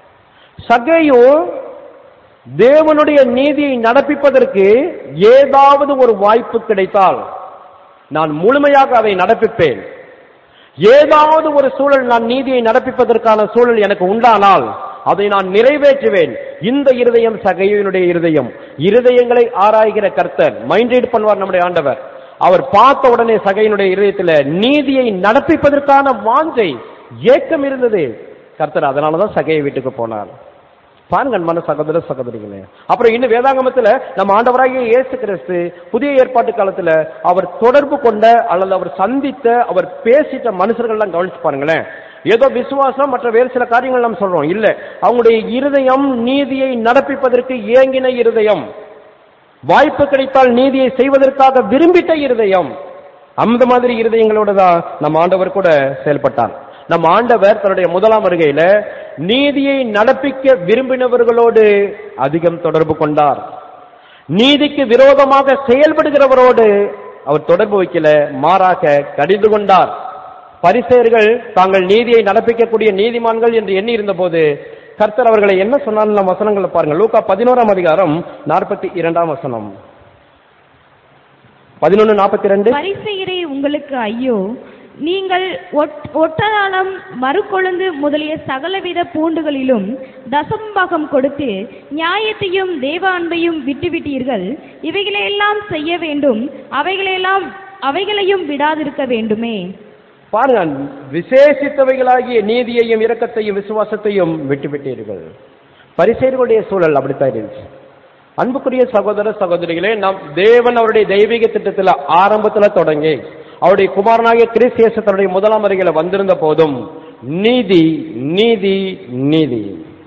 சகையோ தேவனுடைய நீதியை நடப்பிப்பதற்கு ஏதாவது ஒரு வாய்ப்பு கிடைத்தால் நான் முழுமையாக அதை நடப்பிப்பேன் ஏதாவது ஒரு சூழல் நான் நீதியை நடப்பிப்பதற்கான சூழல் எனக்கு உண்டானால் அதை நான் நிறைவேற்றுவேன் இந்த இருதயம் சகையினுடைய இருதயம் இருதயங்களை ஆராய்கிற கர்த்தர் மைண்ட் ரீட் பண்ணுவார் நம்முடைய ஆண்டவர் அவர் பார்த்த உடனே சகையினுடைய இருதயத்துல நீதியை நடப்பிப்பதற்கான வாஞ்சை ஏக்கம் இருந்தது கர்த்தர் அதனாலதான் சகையை வீட்டுக்கு போனார் பாருங்க அன்பான சகோதர சகோதரிகளே அப்புறம் இன்னும் வேதாகமத்துல நம்ம ஆண்டவராகிய இயேசு கிறிஸ்து புதிய ஏற்பாட்டு காலத்துல அவர் தொடர்பு கொண்ட அல்லது அவர் சந்தித்த அவர் பேசிட்ட மனுஷர்கள் எல்லாம் கவனிச்சு பாருங்களேன் ஏதோ விசுவாசம் மற்ற வேறு சில காரியங்கள் நம்ம சொல்றோம் இல்ல அவங்களுடைய இருதயம் நீதியை நடப்பிப்பதற்கு ஏங்கின இருதயம் வாய்ப்பு கிடைத்தால் நீதியை செய்வதற்காக விரும்பிட்ட இருதயம் அந்த மாதிரி இருதயங்களோட தான் நம்ம ஆண்டவர் கூட செயல்பட்டார் நம்ம ஆண்டவர் தன்னுடைய முதலாம் வருகையில நீதியை நடப்பிக்க விரும்பினவர்களோடு அதிகம் தொடர்பு கொண்டார் நீதிக்கு விரோதமாக செயல்படுகிறவரோடு அவர் தொடர்பு வைக்கல மாறாக கடிந்து கொண்டார் பரிசேயர்கள் தாங்கள் நீதியை நடப்பிக்கக்கூடிய நீதிமான்கள் என்று எண்ணி இருந்தபோது கர்த்தர் அவர்களை என்ன சொன்னாலும் நம்ம வசனங்களை பாருங்க லூக்கா பதினோராம் அதிகாரம் நாற்பத்தி இரண்டாம் வசனம் பதினொன்னு நாற்பத்தி ரெண்டு பரிசெயரே உங்களுக்கு ஐயோ நீங்கள் ஒட்- ஒட்டதாளம் மறுக்கொழுந்து முதலிய சகலவித பூண்டுகளிலும் தசம்பாகம் கொடுத்து நியாயத்தையும் தேவ அன்பையும் விட்டுவிட்டீர்கள் இவைகளையெல்லாம் செய்ய வேண்டும் அவைகளையெல்லாம் அவைகளையும் விடாதிருக்க வேண்டுமே பாருங்க விசேஷித்தவைகளாகிய நீதியையும் இரக்கத்தையும் விசுவாசத்தையும் விட்டுவிட்டீர்கள் பரிசேர்களுடைய சூழல் அப்படித்தான் இருந்துச்சு அன்புக்குரிய சகோதர சகோதரிகளே நாம் தேவன் அவருடைய தெய்வீக திட்டத்துல ஆரம்பத்துல தொடங்கி அவருடைய குமாரனாகிய கிறிஸ்தியேச தன்னுடைய முதலாம் அருகில வந்திருந்த போதும் நீதி நீதி நீதி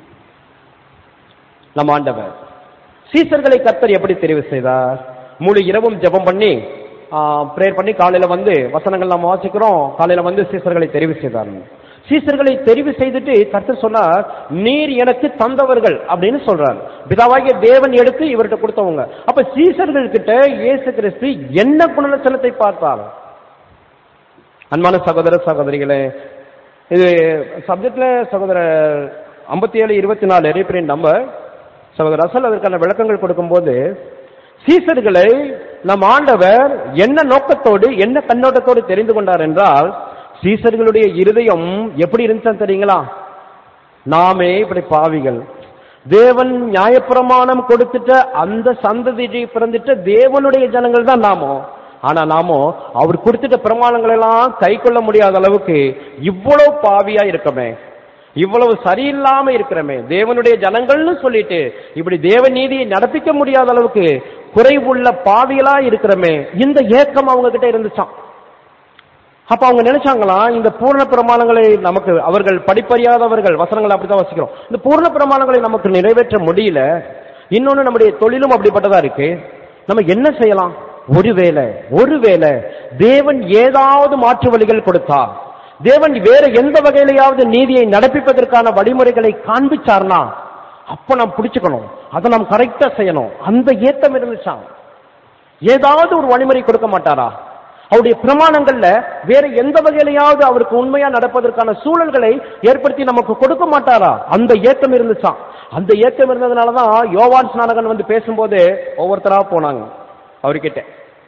நம் ஆண்டவர் சீசர்களை கர்த்தர் எப்படி தெரிவு செய்தார் முழு இரவும் ஜெபம் பண்ணி ப்ரேயர் பண்ணி காலையில வந்து வசனங்கள் நம்ம வாசிக்கிறோம் காலையில வந்து சீசர்களை தெரிவு செய்தார் சீசர்களை தெரிவு செய்துட்டு கர்த்தர் சொன்னார் நீர் எனக்கு தந்தவர்கள் அப்படின்னு சொல்றார் பிதாவாகிய தேவன் எடுத்து இவர்கிட்ட கொடுத்தவங்க அப்ப சீசர்கள் கிட்ட இயேசு கிறிஸ்து என்ன குணலட்சணத்தை பார்த்தார் அன்பான சகோதர சகோதரிகளே இது சப்ஜெக்ட்ல சகோதரர் ஐம்பத்தி ஏழு இருபத்தி நாலு ரீப்ரிண்ட் நம்பர் சகோதரர் அசல் அதற்கான விளக்கங்கள் கொடுக்கும்போது சீசர்களை நம் ஆண்டவர் என்ன நோக்கத்தோடு என்ன கண்ணோட்டத்தோடு தெரிந்து கொண்டார் என்றால் சீசர்களுடைய இருதயம் எப்படி இருந்துச்சு தெரியுங்களா நாமே இப்படி பாவிகள் தேவன் நியாயப்பிரமாணம் கொடுத்துட்ட அந்த சந்ததியை பிறந்துட்ட தேவனுடைய ஜனங்கள் தான் நாமோ ஆனா நாமோ அவர் கொடுத்துட்ட பிரமாணங்கள் எல்லாம் கை கொள்ள முடியாத அளவுக்கு இவ்வளவு பாவியா இருக்கமே இவ்வளவு சரியில்லாம இருக்கிறமே தேவனுடைய ஜனங்கள்னு சொல்லிட்டு இப்படி தேவ நீதியை நடப்பிக்க முடியாத அளவுக்கு குறைவுள்ள பாவிகளா இருக்கிறமே இந்த ஏக்கம் அவங்க கிட்ட இருந்துச்சாம் அப்ப அவங்க நினைச்சாங்களாம் இந்த பூர்ண பிரமாணங்களை நமக்கு அவர்கள் படிப்பறியாதவர்கள் வசனங்களை அப்படித்தான் வசிக்கிறோம் இந்த பூர்ண பிரமாணங்களை நமக்கு நிறைவேற்ற முடியல இன்னொன்னு நம்முடைய தொழிலும் அப்படிப்பட்டதா இருக்கு நம்ம என்ன செய்யலாம் ஒருவேளை ஒருவேளை தேவன் ஏதாவது மாற்று வழிகள் கொடுத்தா தேவன் வேற எந்த வகையிலையாவது நீதியை நடப்பிப்பதற்கான வழிமுறைகளை காண்பிச்சார்னா அப்ப நாம் பிடிச்சுக்கணும் அதை நாம் கரெக்டா செய்யணும் அந்த ஏத்தம் இருந்துச்சான் ஏதாவது ஒரு வழிமுறை கொடுக்க மாட்டாரா அவருடைய பிரமாணங்கள்ல வேற எந்த வகையிலையாவது அவருக்கு உண்மையா நடப்பதற்கான சூழல்களை ஏற்படுத்தி நமக்கு கொடுக்க மாட்டாரா அந்த ஏக்கம் இருந்துச்சாம் அந்த ஏக்கம் இருந்ததுனாலதான் யோவான் ஸ்நானகன் வந்து பேசும்போது ஒவ்வொருத்தரா போனாங்க அவர்கிட்ட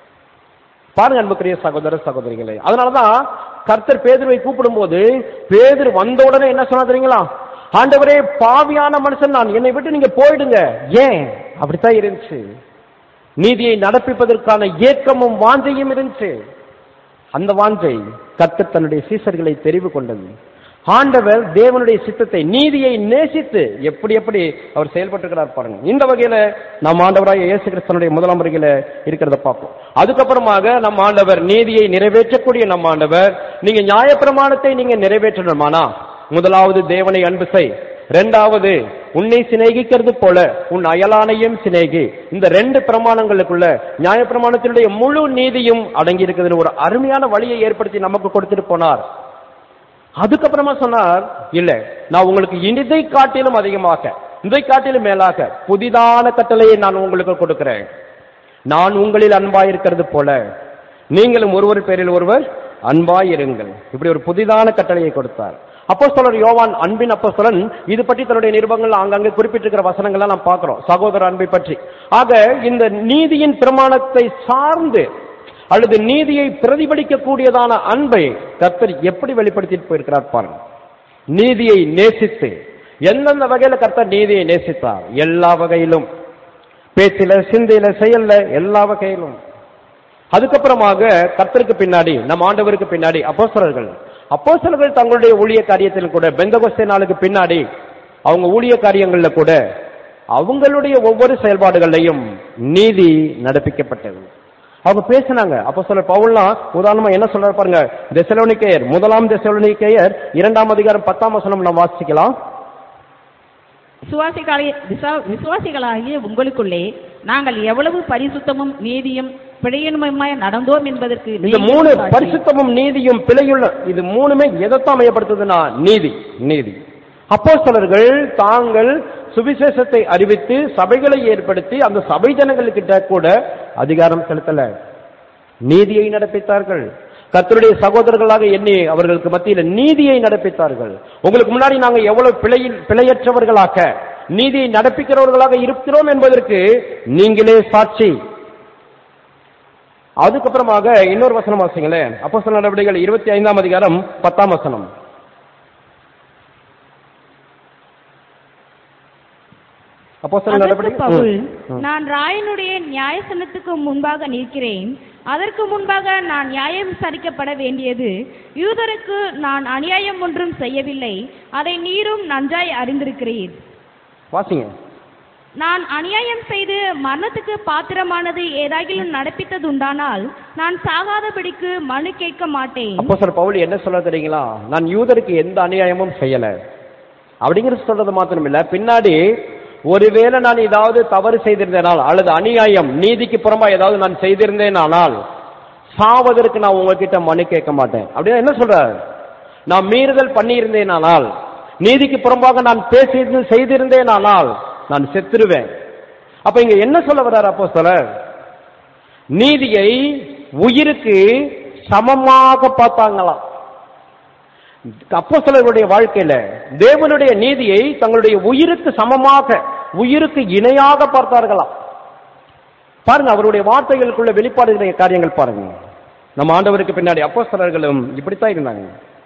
பாருங்க அன்புக்குரிய சகோதர சகோதரிகளே அதனாலதான் கர்த்தர் பேதுருவை கூப்பிடும்போது பேதுரு வந்த உடனே என்ன சொன்னா தெரியுங்களா ஆண்டவரே பாவியான மனுஷன் நான் என்னை விட்டு நீங்க போயிடுங்க ஏன் அப்படித்தான் இருந்துச்சு நீதியை நடப்பிப்பதற்கான ஏக்கமும் வாஞ்சையும் இருந்துச்சு அந்த வாஞ்சை கர்த்தர் தன்னுடைய சீசர்களை தெரிவு கொண்டது ஆண்டவர் தேவனுடைய சித்தத்தை நீதியை நேசித்து எப்படி எப்படி அவர் செயல்பட்டிருக்கிறார் பாருங்க இந்த வகையில நம் ஆண்டவராக இயேசு கிறிஸ்தனுடைய முதலாம் வருகையில இருக்கிறத பார்ப்போம் அதுக்கப்புறமாக நம் ஆண்டவர் நீதியை நிறைவேற்றக்கூடிய நம் ஆண்டவர் நீங்க நியாயப்பிரமாணத்தை நீங்க நிறைவேற்றணுமானா முதலாவது தேவனை அன்பு செய் இரண்டாவது உன்னை சிநேகிக்கிறது போல உன் அயலானையும் சிநேகி இந்த ரெண்டு பிரமாணங்களுக்குள்ள நியாயப்பிரமாணத்தினுடைய முழு நீதியும் அடங்கி இருக்குதுன்னு ஒரு அருமையான வழியை ஏற்படுத்தி நமக்கு கொடுத்துட்டு போனார் அதுக்கப்புறமா சொன்னார் இல்ல நான் உங்களுக்கு இதை காட்டிலும் அதிகமாக இதை காட்டிலும் மேலாக புதிதான கட்டளையை நான் உங்களுக்கு கொடுக்கிறேன் நான் உங்களில் அன்பாயிருக்கிறது போல நீங்களும் ஒருவர் பேரில் ஒருவர் அன்பாயிருங்கள் இப்படி ஒரு புதிதான கட்டளையை கொடுத்தார் அப்போஸ்தலர் யோவான் அன்பின் அப்போஸ்தலன் இது பற்றி தன்னுடைய நிருபங்கள் அங்கங்கே குறிப்பிட்டிருக்கிற வசனங்களை நாம் பார்க்கிறோம் சகோதர அன்பை பற்றி ஆக இந்த நீதியின் பிரமாணத்தை சார்ந்து அல்லது நீதியை பிரதிபலிக்க கூடியதான அன்பை கர்த்தர் எப்படி வெளிப்படுத்திட்டு போயிருக்கிறார் பாருங்க நீதியை நேசித்து எந்தெந்த வகையில கர்த்தர் நீதியை நேசித்தார் எல்லா வகையிலும் பேச்சில சிந்தையில செயல்ல எல்லா வகையிலும் அதுக்கப்புறமாக கர்த்தருக்கு பின்னாடி நம் ஆண்டவருக்கு பின்னாடி அப்போஸ்தலர்கள் அப்போஸ்தலர்கள் தங்களுடைய ஊழிய காரியத்தில் கூட பெந்தகோஸ்தே நாளுக்கு பின்னாடி அவங்க ஊழிய காரியங்கள்ல கூட அவங்களுடைய ஒவ்வொரு செயல்பாடுகளையும் நீதி நடப்பிக்கப்பட்டது அவங்க பேசினாங்க அப்போ சொல்ல பவுல்லாம் உதாரணமா என்ன சொல்றாரு பாருங்க தெசலோனிக்கேயர் முதலாம் தெசலோனிக்கேயர் இரண்டாம் அதிகாரம் பத்தாம் வசனம் நம்ம வாசிக்கலாம் விசுவாசிகளே விசா- விசுவாசிகளாகிய உங்களுக்குள்ளே நாங்கள் எவ்வளவு பரிசுத்தமும் நீதியும் பிழையின்மையுமாய் நடந்தோம் என்பதற்கு இந்த நீங்களும் மூணு சாட்சி. பரிசுத்தமும் நீதியும் பிழையுள்ள இது மூணுமே எதைத்தான் மையப்படுத்துதுன்னா நீதி நீதி அப்போஸ்தலர்கள் தாங்கள் சுவிசேஷத்தை அறிவித்து சபைகளை ஏற்படுத்தி அந்த சபை ஜனங்களுக்கிட்ட கூட அதிகாரம் செலுத்தல நீதியை நடப்பித்தார்கள் கர்த்தருடைய சகோதரர்களாக எண்ணி அவர்களுக்கு மத்தியில் நீதியை நடப்பித்தார்கள் உங்களுக்கு முன்னாடி நாங்க எவ்வளவு பிழையில் பிழையற்றவர்களாக நீதியை நடப்பிக்கிறவர்களாக இருக்கிறோம் என்பதற்கு நீங்களே சாட்சி அதுக்கப்புறமாக இன்னொரு வசனம் வாசிங்களேன் அப்போ நடவடிக்கைகள் இருபத்தி ஐந்தாம் அதிகாரம் பத்தாம் வசனம் அப்போ அதற்கு நடவடிக்கை பவுல் ம், ம். நான் ராயனுடைய நியாயசனத்துக்கு முன்பாக நிற்கிறேன் அதற்கு முன்பாக நான் நியாயம் விசாரிக்கப்பட வேண்டியது யூதருக்கு நான் அநியாயம் ஒன்றும் செய்யவில்லை அதை நீரும் நன்றாய் அறிந்திருக்கிறீர் வாசிங்க நான் அநியாயம் செய்து மரணத்துக்கு பாத்திரமானது ஏதாகிலும் நடப்பித்தது உண்டானால் நான் சாகாதபடிக்கு மனு கேட்க மாட்டேன் அப்போ சார் பவுல் என்ன சொல்ல தெரியுங்களா நான் யூதருக்கு எந்த அநியாயமும் செய்யல அப்படிங்கிறது சொல்றது மாத்திரம் இல்ல பின்னாடி ஒருவேளை நான் ஏதாவது தவறு செய்திருந்தேனால் அல்லது அநியாயம் நீதிக்கு புறமா ஏதாவது நான் செய்திருந்தேனானால் சாவதற்கு நான் உங்ககிட்ட மனு கேட்க மாட்டேன் அப்படின்னா என்ன சொல்றாரு நான் மீறுதல் பண்ணியிருந்தேனானால் நீதிக்கு புறம்பாக நான் பேசி செய்திருந்தேனானால் நான் செத்துருவேன் அப்ப இங்க என்ன சொல்ல வர்றாரு அப்போ நீதியை உயிருக்கு சமமாக பார்த்தாங்களாம் அப்போஸ்தலர்களுடைய வாழ்க்கையில தேவனுடைய நீதியை தங்களுடைய உயிருக்கு சமமாக உயிருக்கு இணையாக பார்த்தார்களாம் பாருங்க அவருடைய வார்த்தைகளுக்குள்ள வெளிப்பாடுகிற காரியங்கள் பாருங்க நம்ம ஆண்டவருக்கு பின்னாடி அப்போஸ்தலர்களும் இப்படித்தான் இருந்தாங்க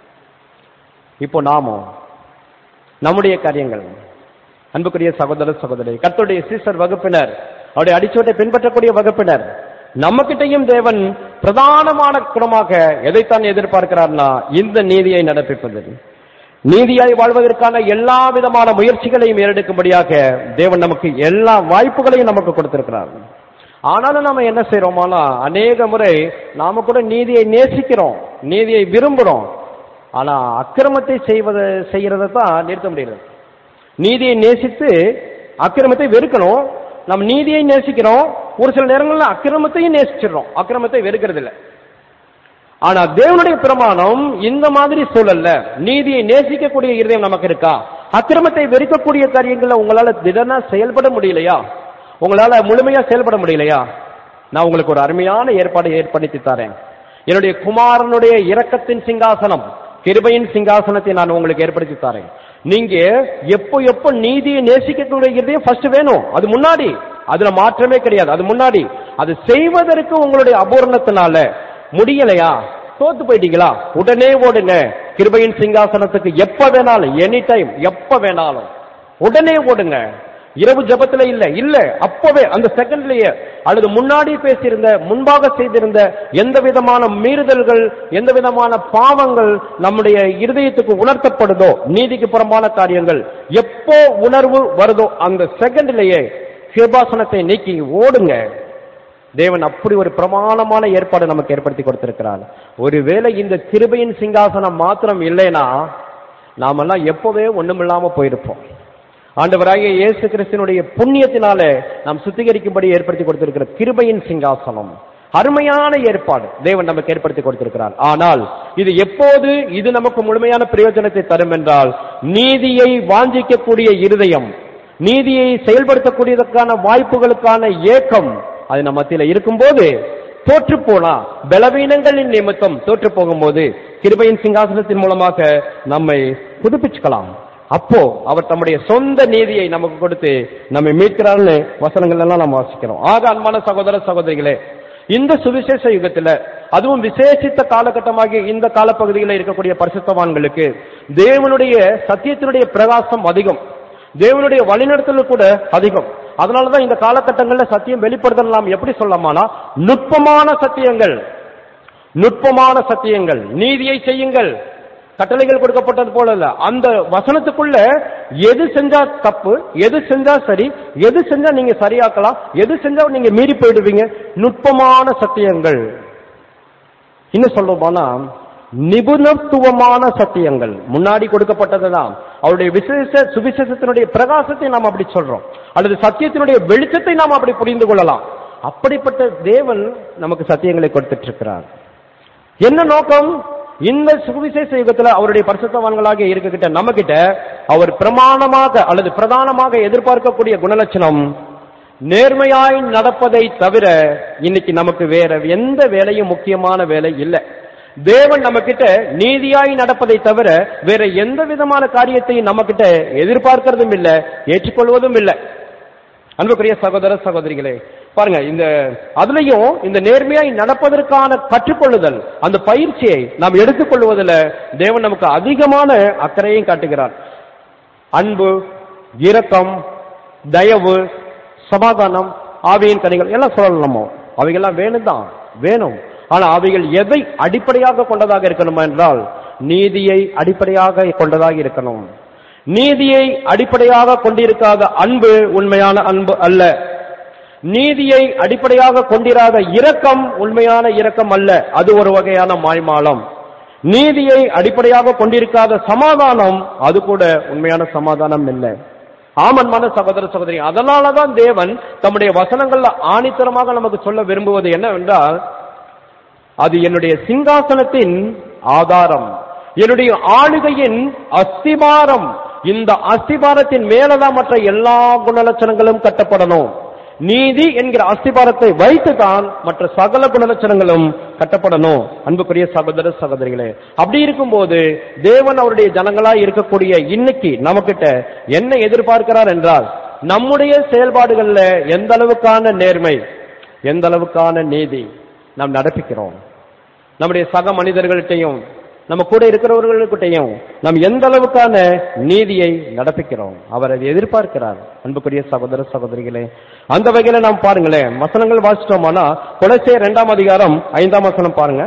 இப்போ நாமோ நம்முடைய காரியங்கள் அன்புக்குரிய சகோதர சகோதரி கர்த்தருடைய சீசர் வகுப்பினர் அவருடைய அடிச்சோட்டை பின்பற்றக்கூடிய வகுப்பினர் நம்மகிட்டையும் தேவன் பிரதானமான குணமாக எதைத்தான் எதிர்பார்க்கிறார்னா இந்த நீதியை நடப்பிப்பது நீதியாய் வாழ்வதற்கான எல்லா விதமான முயற்சிகளையும் ஏறெடுக்கும்படியாக தேவன் நமக்கு எல்லா வாய்ப்புகளையும் நமக்கு கொடுத்திருக்கிறார் ஆனாலும் நாம என்ன செய்யறோமானா அநேக முறை நாம கூட நீதியை நேசிக்கிறோம் நீதியை விரும்புறோம் ஆனா அக்கிரமத்தை செய்வதை செய்யறதை தான் நிறுத்த முடியல நீதியை நேசித்து அக்கிரமத்தை வெறுக்கணும் நம்ம நீதியை நேசிக்கிறோம் ஒரு சில நேரங்கள்ல அக்கிரமத்தையும் நேசிச்சிடுறோம் அக்கிரமத்தை வெறுக்கிறது இல்ல ஆனா தேவனுடைய பிரமாணம் இந்த மாதிரி சூழல்ல நீதியை நேசிக்கக்கூடிய இருதயம் நமக்கு இருக்கா அக்கிரமத்தை வெறுக்கக்கூடிய காரியங்கள்ல உங்களால திடனா செயல்பட முடியலையா உங்களால முழுமையா செயல்பட முடியலையா நான் உங்களுக்கு ஒரு அருமையான ஏற்பாடு ஏற்படுத்தி தரேன் என்னுடைய குமாரனுடைய இரக்கத்தின் சிங்காசனம் கிருபையின் சிங்காசனத்தை நான் உங்களுக்கு ஏற்படுத்தி தரேன் நீங்க எப்போ எப்போ நீதியை நேசிக்கக்கூடிய இருதயம் ஃபர்ஸ்ட் வேணும் அது முன்னாடி அதுல மாற்றமே கிடையாது அது முன்னாடி அது செய்வதற்கு உங்களுடைய அபூர்ணத்தினால முடியலையா தோத்து போயிட்டீங்களா உடனே ஓடுங்க கிருபையின் சிங்காசனத்துக்கு எப்ப வேணாலும் எனி டைம் எப்ப வேணாலும் உடனே ஓடுங்க இரவு ஜபத்துல இல்ல இல்ல அப்பவே அந்த செகண்ட்லயே அல்லது முன்னாடி பேசியிருந்த முன்பாக செய்திருந்த எந்த விதமான மீறுதல்கள் எந்த விதமான பாவங்கள் நம்முடைய இருதயத்துக்கு உணர்த்தப்படுதோ நீதிக்கு புறம்பான காரியங்கள் எப்போ உணர்வு வருதோ அந்த செகண்ட்லயே கிருபாசனத்தை நீக்கி ஓடுங்க தேவன் அப்படி ஒரு பிரமாணமான ஏற்பாடு நமக்கு ஏற்படுத்தி கொடுத்திருக்கிறார் ஒருவேளை இந்த கிருபையின் சிங்காசனம் மாத்திரம் இல்லைன்னா நாமெல்லாம் எப்பவே ஒண்ணுமில்லாம போயிருப்போம் ஆண்டவராகிய இயேசு கிறிஸ்தினுடைய புண்ணியத்தினால நாம் சுத்திகரிக்கும்படி ஏற்படுத்தி கொடுத்திருக்கிற கிருபையின் சிங்காசனம் அருமையான ஏற்பாடு தேவன் நமக்கு ஏற்படுத்தி கொடுத்திருக்கிறார் ஆனால் இது எப்போது இது நமக்கு முழுமையான பிரயோஜனத்தை தரும் என்றால் நீதியை வாஞ்சிக்கக்கூடிய இருதயம் நீதியை செயல்படுத்தக்கூடியதற்கான வாய்ப்புகளுக்கான ஏக்கம் அது நம்ம மத்தியில இருக்கும்போது தோற்று போனா பலவீனங்களின் நிமித்தம் தோற்று போகும்போது கிருபையின் சிங்காசனத்தின் மூலமாக நம்மை புதுப்பிச்சுக்கலாம் அப்போ அவர் தம்முடைய சொந்த நீதியை நமக்கு கொடுத்து நம்மை மீட்கிறார்னு வசனங்கள் எல்லாம் நாம் வாசிக்கிறோம் ஆக அன்பான சகோதர சகோதரிகளே இந்த சுவிசேஷ யுகத்துல அதுவும் விசேஷித்த காலகட்டமாகிய இந்த காலப்பகுதியில் இருக்கக்கூடிய பரிசுத்தவான்களுக்கு தேவனுடைய சத்தியத்தினுடைய பிரகாசம் அதிகம் தேவனுடைய வழிநடத்தல் கூட அதிகம் அதனாலதான் இந்த காலகட்டங்கள்ல சத்தியம் வெளிப்படுத்தல் நாம் எப்படி சொல்லலாமானா நுட்பமான சத்தியங்கள் நுட்பமான சத்தியங்கள் நீதியை செய்யுங்கள் கட்டளைகள் கொடுக்கப்பட்டது போல இல்ல அந்த வசனத்துக்குள்ள எது செஞ்சா தப்பு எது செஞ்சா சரி எது செஞ்சா நீங்க சரியாக்கலாம் எது செஞ்சா நீங்க மீறி போயிடுவீங்க நுட்பமான சத்தியங்கள் இன்னும் சொல்றோம்னா நிபுணத்துவமான சத்தியங்கள் முன்னாடி கொடுக்கப்பட்டதுதான் அவருடைய விசேஷ சுவிசேஷத்தினுடைய பிரகாசத்தை நாம் அப்படி சொல்றோம் அல்லது சத்தியத்தினுடைய வெளிச்சத்தை நாம் அப்படி புரிந்து கொள்ளலாம் அப்படிப்பட்ட தேவன் நமக்கு சத்தியங்களை கொடுத்துட்டு இருக்கிறார் என்ன நோக்கம் இந்த சுவிசேஷ யுகத்துல அவருடைய பரிசுத்தவான்களாக இருக்கிட்ட நம்ம கிட்ட அவர் பிரமாணமாக அல்லது பிரதானமாக எதிர்பார்க்கக்கூடிய குணலட்சணம் நேர்மையாய் நடப்பதை தவிர இன்னைக்கு நமக்கு வேற எந்த வேலையும் முக்கியமான வேலை இல்லை தேவன் நம்ம கிட்ட நீதியாய் நடப்பதை தவிர வேற எந்த விதமான காரியத்தையும் நம்ம கிட்ட எதிர்பார்க்கிறதும் இல்லை ஏற்றுக்கொள்வதும் இல்லை அன்புக்குரிய சகோதர சகோதரிகளே பாருங்க இந்த அதுலயும் இந்த நேர்மையாய் நடப்பதற்கான கற்றுக்கொள்ளுதல் அந்த பயிற்சியை நாம் எடுத்துக்கொள்வதில் தேவன் நமக்கு அதிகமான அக்கறையும் காட்டுகிறார் அன்பு இரக்கம் தயவு சமாதானம் ஆவியின் கனிகள் எல்லாம் சொல்லலாமோ அவைகள்லாம் வேணும் தான் வேணும் ஆனா அவைகள் எதை அடிப்படையாக கொண்டதாக இருக்கணுமா என்றால் நீதியை அடிப்படையாக கொண்டதாக இருக்கணும் நீதியை அடிப்படையாக கொண்டிருக்காத அன்பு உண்மையான அன்பு அல்ல நீதியை அடிப்படையாக கொண்டிராத இரக்கம் உண்மையான இரக்கம் அல்ல அது ஒரு வகையான மாய்மாலம் நீதியை அடிப்படையாக கொண்டிருக்காத சமாதானம் அது கூட உண்மையான சமாதானம் இல்லை ஆமன்மான சகோதர சகோதரி அதனாலதான் தேவன் தம்முடைய வசனங்கள்ல ஆணித்தரமாக நமக்கு சொல்ல விரும்புவது என்னவென்றால் அது என்னுடைய சிங்காசனத்தின் ஆதாரம் என்னுடைய ஆளுகையின் அஸ்திபாரம் இந்த அஸ்திபாரத்தின் மேலதான் மற்ற எல்லா குணலட்சணங்களும் கட்டப்படணும் நீதி என்கிற அஸ்திபாரத்தை வைத்துதான் மற்ற சகல குணலட்சணங்களும் கட்டப்படணும் அன்புக்குரிய சகோதர சகோதரிகளே அப்படி இருக்கும்போது தேவன் அவருடைய ஜனங்களாய் இருக்கக்கூடிய இன்னைக்கு நம்மகிட்ட என்ன எதிர்பார்க்கிறார் என்றால் நம்முடைய செயல்பாடுகள்ல எந்த அளவுக்கான நேர்மை எந்த அளவுக்கான நீதி நாம் நடப்பிக்கிறோம் நம்முடைய சக மனிதர்கள்ட்டையும் நம்ம கூட இருக்கிறவர்கள்கிட்டையும் நாம் எந்த அளவுக்கான நீதியை நடப்பிக்கிறோம் அவர் அதை எதிர்பார்க்கிறார் அன்புக்குரிய சகோதர சகோதரிகளே அந்த வகையில நாம் பாருங்களேன் வசனங்கள் வாசிட்டோமானா கொலைசே இரண்டாம் அதிகாரம் ஐந்தாம் வசனம் பாருங்க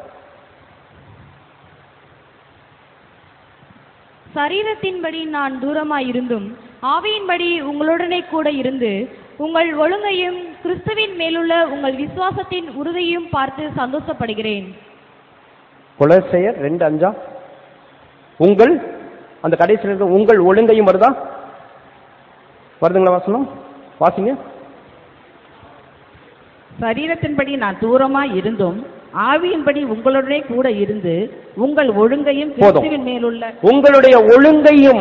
சரீரத்தின்படி நான் தூரமாயிருந்தும் ஆவியின்படி உங்களுடனே கூட இருந்து உங்கள் ஒழுங்கையும் கிறிஸ்துவின் மேலுள்ள உங்கள் விசுவாசத்தின் உறுதியையும் பார்த்து சந்தோஷப்படுகிறேன் கொலைசெயர் ரெண்டு அஞ்சா உங்கள் அந்த கடைசியில் இருக்க உங்கள் ஒழுங்கையும் வருதா வருதுங்களா வசனம் வாசிங்க சரீரத்தின்படி நான் தூரமாய் இருந்தும் ஆவியின்படி உங்களுடனே கூட இருந்து உங்கள் ஒழுங்கையும் போதும். கிறிஸ்துவின் மேலுள்ள உங்களுடைய ஒழுங்கையும்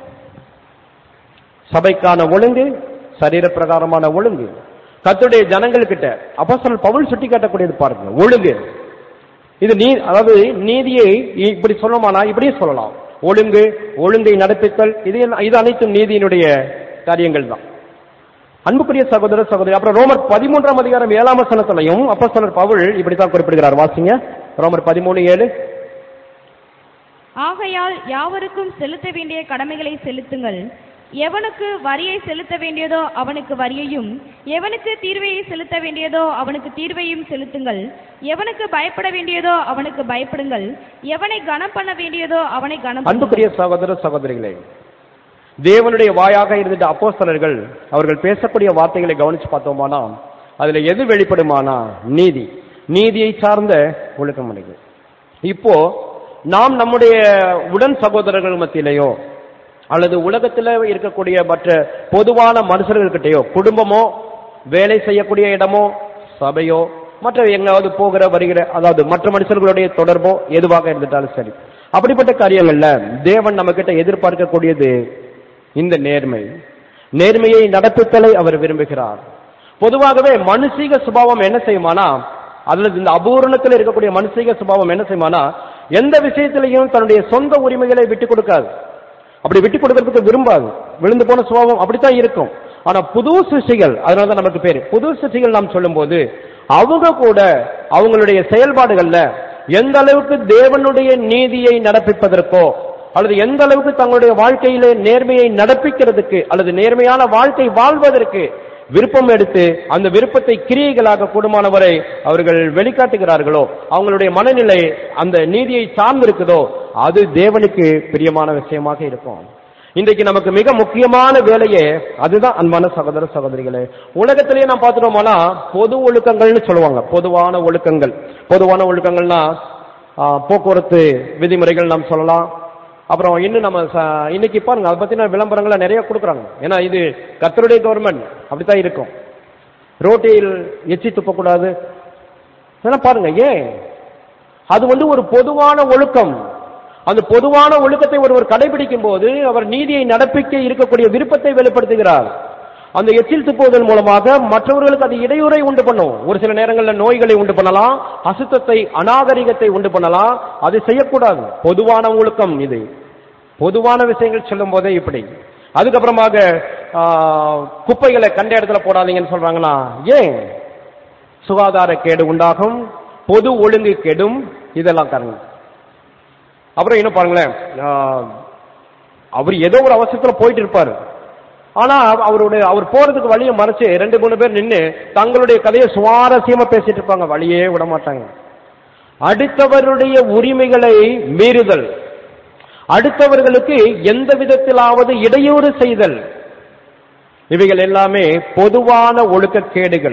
சபைக்கான ஒழுங்கு சரீர பிரகாரமான ஒழுங்கு கத்துடைய ஜனங்கள் கிட்ட அப்போஸ்தலர் பவுல் சுட்டி காட்டக்கூடியது பாருங்க ஒழுங்கு இது நீ அதாவது நீதியை இப்படி சொல்லணுமானா இப்படியும் சொல்லலாம் ஒழுங்கு ஒழுங்கை நடப்பித்தல் இது என்ன- இது அனைத்தும் நீதியினுடைய காரியங்கள் தான் அன்புக்குரிய சகோதர சகோதரி அப்புறம் ரோமர் பதிமூன்றாம் அதிகாரம் ஏழாம் வசனத்திலையும் அப்போஸ்தலர் பவுல் இப்படித்தான் குறிப்பிடுகிறார் வாசிங்க ரோமர் பதிமூணு ஏழு ஆகையால் யாவருக்கும் செலுத்த வேண்டிய கடமைகளை செலுத்துங்கள் எவனுக்கு வரியை செலுத்த வேண்டியதோ அவனுக்கு வரியையும் எவனுக்கு தீர்வையை செலுத்த வேண்டியதோ அவனுக்கு தீர்வையும் செலுத்துங்கள் எவனுக்கு பயப்பட வேண்டியதோ அவனுக்கு பயப்படுங்கள் எவனை கனம் பண்ண வேண்டியதோ அவனை கனம் பண்ணுங்கள். அன்புக்குரிய சகோதர சகோதரிகளே தேவனுடைய வாயாக இருந்துட்டு அப்போஸ்தலர்கள் அவர்கள் பேசக்கூடிய வார்த்தைகளை கவனிச்சு பார்த்தோமானா அதுல எது வெளிப்படுமானா நீதி நீதியை சார்ந்த ஒழுக்கம் அடைகள் இப்போ நாம் நம்முடைய உடன் சகோதரர்கள் மத்தியிலேயோ அல்லது உலகத்தில் இருக்கக்கூடிய மற்ற பொதுவான மனுஷர்கள்கிட்டயோ குடும்பமோ வேலை செய்யக்கூடிய இடமோ சபையோ மற்ற எங்காவது போகிற வருகிற அதாவது மற்ற மனுஷர்களுடைய தொடர்போ எதுவாக இருந்துட்டாலும் சரி அப்படிப்பட்ட காரியங்கள்ல தேவன் நம்ம கிட்ட எதிர்பார்க்கக்கூடியது இந்த நேர்மை நேர்மையை நடப்பித்தலை அவர் விரும்புகிறார் பொதுவாகவே மனுஷீக சுபாவம் என்ன செய்யுமானா அல்லது இந்த அபூரணத்தில் இருக்கக்கூடிய மனுஷீக சுபாவம் என்ன செய்யுமானா எந்த விஷயத்திலையும் தன்னுடைய சொந்த உரிமைகளை விட்டுக் கொடுக்காது அப்படி விட்டுக் கொடுக்கறதுக்கு விரும்பாது விழுந்து போன சுபாவம் அப்படித்தான் இருக்கும் ஆனா புது சிருஷ்டிகள் அதனாலதான் நமக்கு பேரு புது சிருஷ்டிகள் நாம் சொல்லும்போது அவங்க கூட அவங்களுடைய செயல்பாடுகள்ல எந்த அளவுக்கு தேவனுடைய நீதியை நடப்பிப்பதற்கோ அல்லது எந்த அளவுக்கு தங்களுடைய வாழ்க்கையிலே நேர்மையை நடப்பிக்கிறதுக்கு அல்லது நேர்மையான வாழ்க்கை வாழ்வதற்கு விருப்பம் எடுத்து அந்த விருப்பத்தை கிரியைகளாக கூடுமானவரை அவர்கள் வெளிக்காட்டுகிறார்களோ அவங்களுடைய மனநிலை அந்த நீதியை சார்ந்திருக்குதோ அது தேவனுக்கு பிரியமான விஷயமாக இருக்கும் இன்றைக்கு நமக்கு மிக முக்கியமான வேலையே அதுதான் அன்பான சகோதர சகோதரிகளே உலகத்திலேயே நாம் பார்த்துட்டோம்னா பொது ஒழுக்கங்கள்னு சொல்லுவாங்க பொதுவான ஒழுக்கங்கள் பொதுவான ஒழுக்கங்கள்னா ஆ, போக்குவரத்து விதிமுறைகள் நாம் சொல்லலாம் அப்புறம் இன்னும் நம்ம ச- இன்னைக்கு பாருங்க அதை பத்தின விளம்பரங்களை நிறைய கொடுக்குறாங்க ஏன்னா இது கத்தருடைய கவர்மெண்ட் அப்படித்தான் இருக்கும் ரோட்டில் எச்சி துப்பக்கூடாது இதெல்லாம் பாருங்க ஏன் அது வந்து ஒரு பொதுவான ஒழுக்கம் அந்த பொதுவான ஒழுக்கத்தை ஒருவர் கடைபிடிக்கும் போது அவர் நீதியை நடப்பிக்க இருக்கக்கூடிய விருப்பத்தை வெளிப்படுத்துகிறார் அந்த எச்சில் துப்புவதன் மூலமாக மற்றவர்களுக்கு அது இடையூறை உண்டு பண்ணும் ஒரு சில நேரங்களில் நோய்களை உண்டு பண்ணலாம் அசுத்தத்தை அநாகரிகத்தை உண்டு பண்ணலாம் அது செய்யக்கூடாது பொதுவான ஒழுக்கம் இது பொதுவான விஷயங்கள் சொல்லும் போதே இப்படி அதுக்கப்புறமாக ஆ, குப்பைகளை கண்ட இடத்துல போடாதீங்கன்னு சொல்றாங்கன்னா ஏன் சுகாதார கேடு உண்டாகும் பொது ஒழுங்கு கெடும் இதெல்லாம் காரணம் அப்புறம் இன்னும் பாருங்களேன் ஆ, அவர் ஏதோ ஒரு அவசரத்துல போயிட்டு இருப்பாரு ஆனா அவருடைய அவர் போறதுக்கு வழியை மறைச்சு ரெண்டு மூணு பேர் நின்னு தங்களுடைய கதையை சுவாரஸ்யமா பேசிட்டு இருப்பாங்க வழியே விட மாட்டாங்க அடுத்தவருடைய உரிமைகளை மீறுதல் அடுத்தவர்களுக்கு எந்த விதத்திலாவது இடையூறு செய்தல் இவைகள் எல்லாமே பொதுவான ஒழுக்கக்கேடுகள்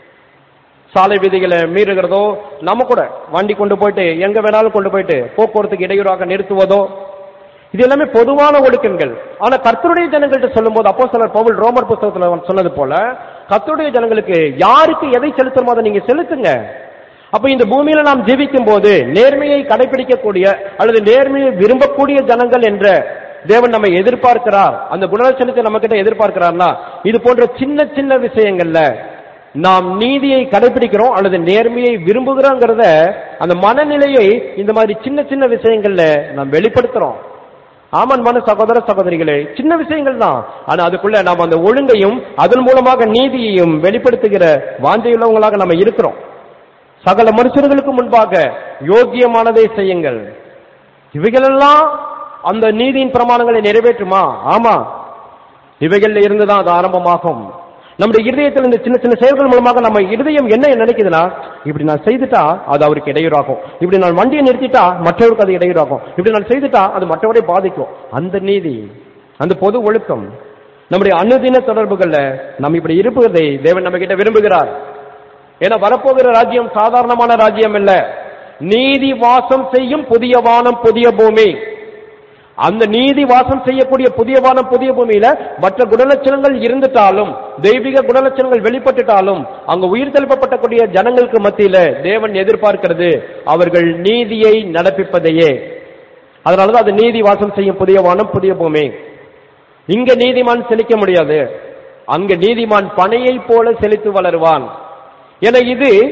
சாலை விதிகளை மீறுகிறதோ நம்ம கூட வண்டி கொண்டு போயிட்டு எங்க வேணாலும் கொண்டு போயிட்டு போக்குவரத்துக்கு இடையூறாக நிறுத்துவதோ இது எல்லாமே பொதுவான ஒழுக்கங்கள் ஆனா கர்த்தருடைய ஜனங்கள்ட்ட சொல்லும்போது அப்போ சிலர் பவுல் ரோமர் புத்தகத்துல சொன்னது போல கர்த்தருடைய ஜனங்களுக்கு யாருக்கு எதை செலுத்தணுமோ அதை நீங்க செலுத்துங்க அப்ப இந்த பூமியில நாம் ஜீவிக்கும் போது நேர்மையை கடைபிடிக்கக்கூடிய அல்லது நேர்மையை விரும்பக்கூடிய ஜனங்கள் என்ற தேவன் நம்மை எதிர்பார்க்கிறார் அந்த குணலட்சணத்தை நம்ம கிட்ட எதிர்பார்க்கிறார்னா இது போன்ற சின்ன சின்ன விஷயங்கள்ல நாம் நீதியை கடைபிடிக்கிறோம் அல்லது நேர்மையை விரும்புகிறோங்கிறத அந்த மனநிலையை இந்த மாதிரி சின்ன சின்ன விஷயங்கள்ல நாம் வெளிப்படுத்துறோம் ஆமன் மன சகோதர சகோதரிகளே சின்ன விஷயங்கள் தான் ஆனா அதுக்குள்ள நாம் அந்த ஒழுங்கையும் அதன் மூலமாக நீதியையும் வெளிப்படுத்துகிற வாஞ்சையுள்ளவங்களாக நம்ம இருக்கிறோம் சகல மனுஷர்களுக்கு முன்பாக யோக்கியமானதை செய்யுங்கள் இவைகளெல்லாம் அந்த நீதியின் பிரமாணங்களை நிறைவேற்றுமா ஆமா இவைகள்ல இருந்துதான் அது ஆரம்பமாகும் நம்முடைய இருதயத்தில் இந்த சின்ன சின்ன செயல்கள் மூலமாக நம்ம இருதயம் என்ன நினைக்குதுன்னா இப்படி நான் செய்துட்டா அது அவருக்கு இடையூறாகும் இப்படி நான் வண்டியை நிறுத்திட்டா மற்றவருக்கு அது இடையூறாகும் இப்படி நான் செய்துட்டா அது மற்றவரை பாதிக்கும் அந்த நீதி அந்த பொது ஒழுக்கம் நம்முடைய அனுதின தொடர்புகள்ல நம்ம இப்படி இருப்பதை தேவன் நம்ம கிட்ட விரும்புகிறார் ஏன்னா வரப்போகிற ராஜ்யம் சாதாரணமான ராஜ்யம் இல்ல நீதி வாசம் செய்யும் புதிய வானம் புதிய பூமி அந்த நீதி வாசம் செய்யக்கூடிய புதிய வானம் புதிய பூமியில மற்ற குணலட்சணங்கள் இருந்துட்டாலும் தெய்வீக குணலட்சணங்கள் வெளிப்பட்டுட்டாலும் அங்க உயிர் தெளிப்பப்பட்டக்கூடிய ஜனங்களுக்கு மத்தியில தேவன் எதிர்பார்க்கிறது அவர்கள் நீதியை நடப்பிப்பதையே அதனாலதான் அது நீதி வாசம் செய்யும் புதிய வானம் புதிய பூமி இங்க நீதிமான் செழிக்க முடியாது அங்க நீதிமான் பனையை போல செழித்து வளருவான் என இது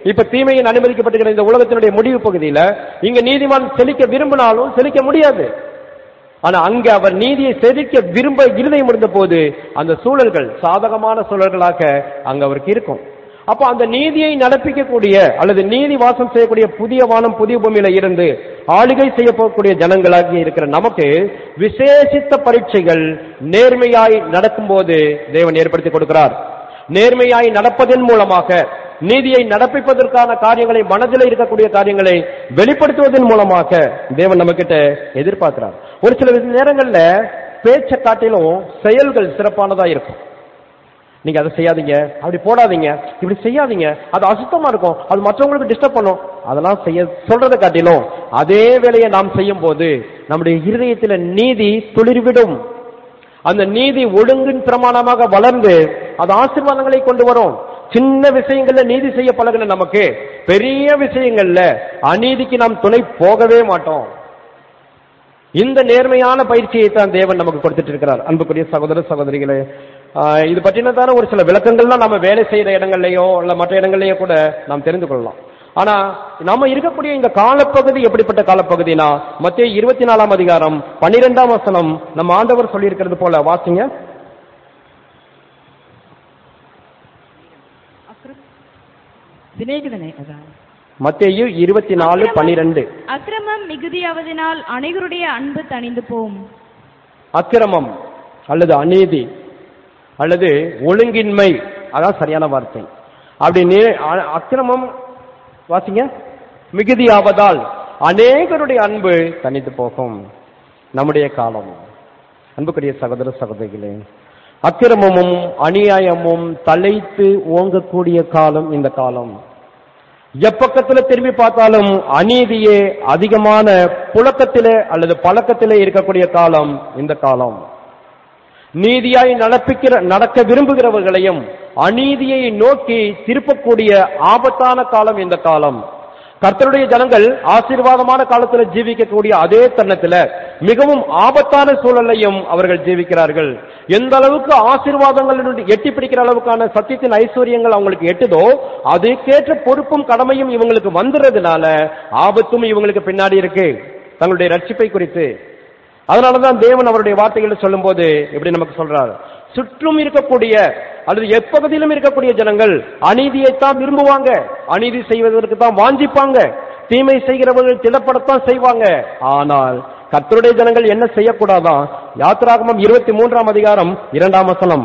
இப்ப தீமையின் அனுமதிக்கப்பட்டிருக்கிற இந்த உலகத்தினுடைய முடிவு பகுதியில இங்க நீதிமான் செழிக்க விரும்பினாலும் செழிக்க முடியாது ஆனா அங்க அவர் நீதியை செழிக்க விரும்ப இருதயம் இருந்த போது அந்த சூழல்கள் சாதகமான சூழல்களாக அங்க அவருக்கு இருக்கும் அப்போ அந்த நீதியை நடப்பிக்கக்கூடிய அல்லது நீதி வாசம் செய்யக்கூடிய புதிய வானம் புதிய பூமியில இருந்து ஆளுகை செய்ய போகக்கூடிய ஜனங்களாகி இருக்கிற நமக்கு விசேஷித்த பரீட்சைகள் நேர்மையாய் நடக்கும்போது தேவன் ஏற்படுத்தி கொடுக்கிறார் நேர்மையாய் நடப்பதன் மூலமாக நீதியை நடப்பிப்பதற்கான காரியங்களை மனதில் இருக்கக்கூடிய காரியங்களை வெளிப்படுத்துவதன் மூலமாக தேவன் நம்ம கிட்ட எதிர்பார்க்கிறார் ஒரு சில நேரங்கள்ல பேச்சை காட்டிலும் செயல்கள் சிறப்பானதா இருக்கும் நீங்க அதை செய்யாதீங்க அப்படி போடாதீங்க இப்படி செய்யாதீங்க அது அசுத்தமா இருக்கும் அது மற்றவங்களுக்கு டிஸ்டர்ப் பண்ணும் அதெல்லாம் செய்ய சொல்றதை காட்டிலும் அதே வேலையை நாம் செய்யும் போது நம்முடைய இருதயத்துல நீதி துளிர்விடும் அந்த நீதி ஒழுங்கின் பிரமாணமாக வளர்ந்து அது ஆசீர்வாதங்களை கொண்டு வரும் சின்ன விஷயங்கள்ல நீதி செய்ய பழகின நமக்கு பெரிய விஷயங்கள்ல அநீதிக்கு நாம் துணை போகவே மாட்டோம் இந்த நேர்மையான பயிற்சியை தான் தேவன் நமக்கு கொடுத்துட்டு இருக்கிறார் அன்புக்குரிய சகோதர சகோதரிகளே ஆஹ் இது பற்றினதான ஒரு சில விளக்கங்கள்லாம் நம்ம வேலை செய்யற இடங்கள்லயோ இல்ல மற்ற இடங்கள்லயோ கூட நாம் தெரிந்து கொள்ளலாம் ஆனா நம்ம இருக்கக்கூடிய இந்த காலப்பகுதி எப்படிப்பட்ட காலப்பகுதினா மத்திய இருபத்தி நாலாம் அதிகாரம் பன்னிரெண்டாம் வசனம் நம்ம ஆண்டவர் சொல்லியிருக்கிறது போல வாசிங்க சிநேகிதனே அதான் மத்தேயு இருபத்தி நாலு பன்னிரெண்டு அக்கிரமம் மிகுதியாவதினால் அனைவருடைய அன்பு தணிந்து போம் அக்கிரமம் அல்லது அநீதி அல்லது ஒழுங்கின்மை அதான் சரியான வார்த்தை அப்படி நே- அ- அக்கிரமம் வாசிங்க மிகுதியாவதால் அநேகருடைய அன்பு தனித்து போகும் நம்முடைய காலம் அன்புக்குரிய சகோதர சகோதரிகளே அக்கிரமமும் அநியாயமும் தலைத்து ஓங்கக்கூடிய காலம் இந்த காலம் எப்பக்கத்துல திரும்பி பார்த்தாலும் அநீதியே அதிகமான புழக்கத்திலே அல்லது பழக்கத்திலே இருக்கக்கூடிய காலம் இந்த காலம் நீதியாய் நடப்பிக்கிற நடக்க விரும்புகிறவர்களையும் அநீதியை நோக்கி திருப்பக்கூடிய ஆபத்தான காலம் இந்த காலம் கர்த்தருடைய ஜனங்கள் ஆசீர்வாதமான காலத்துல ஜீவிக்கக்கூடிய அதே தருணத்துல மிகவும் ஆபத்தான சூழலையும் அவர்கள் ஜீவிக்கிறார்கள் எந்த அளவுக்கு ஆசீர்வாதங்கள் எட்டி பிடிக்கிற அளவுக்கான சத்தியத்தின் ஐஸ்வர்யங்கள் அவங்களுக்கு எட்டுதோ அதுக்கேற்ற பொறுப்பும் கடமையும் இவங்களுக்கு வந்துடுறதுனால ஆபத்தும் இவங்களுக்கு பின்னாடி இருக்கு தங்களுடைய ரட்சிப்பை குறித்து அதனாலதான் தேவன் அவருடைய வார்த்தைகளை சொல்லும்போது எப்படி நமக்கு சொல்றார் சுற்றும் இருக்கக்கூடிய அல்லது எப்பகுதியிலும் இருக்கக்கூடிய ஜனங்கள் அநீதியைத்தான் விரும்புவாங்க அநீதி செய்வதற்கு தான் வாஞ்சிப்பாங்க தீமை செய்கிறவர்கள் திடப்படத்தான் செய்வாங்க ஆனால் கர்த்தருடைய ஜனங்கள் என்ன செய்யக்கூடாதான் யாத்ராகமம் இருபத்தி மூன்றாம் அதிகாரம் இரண்டாம் வசனம்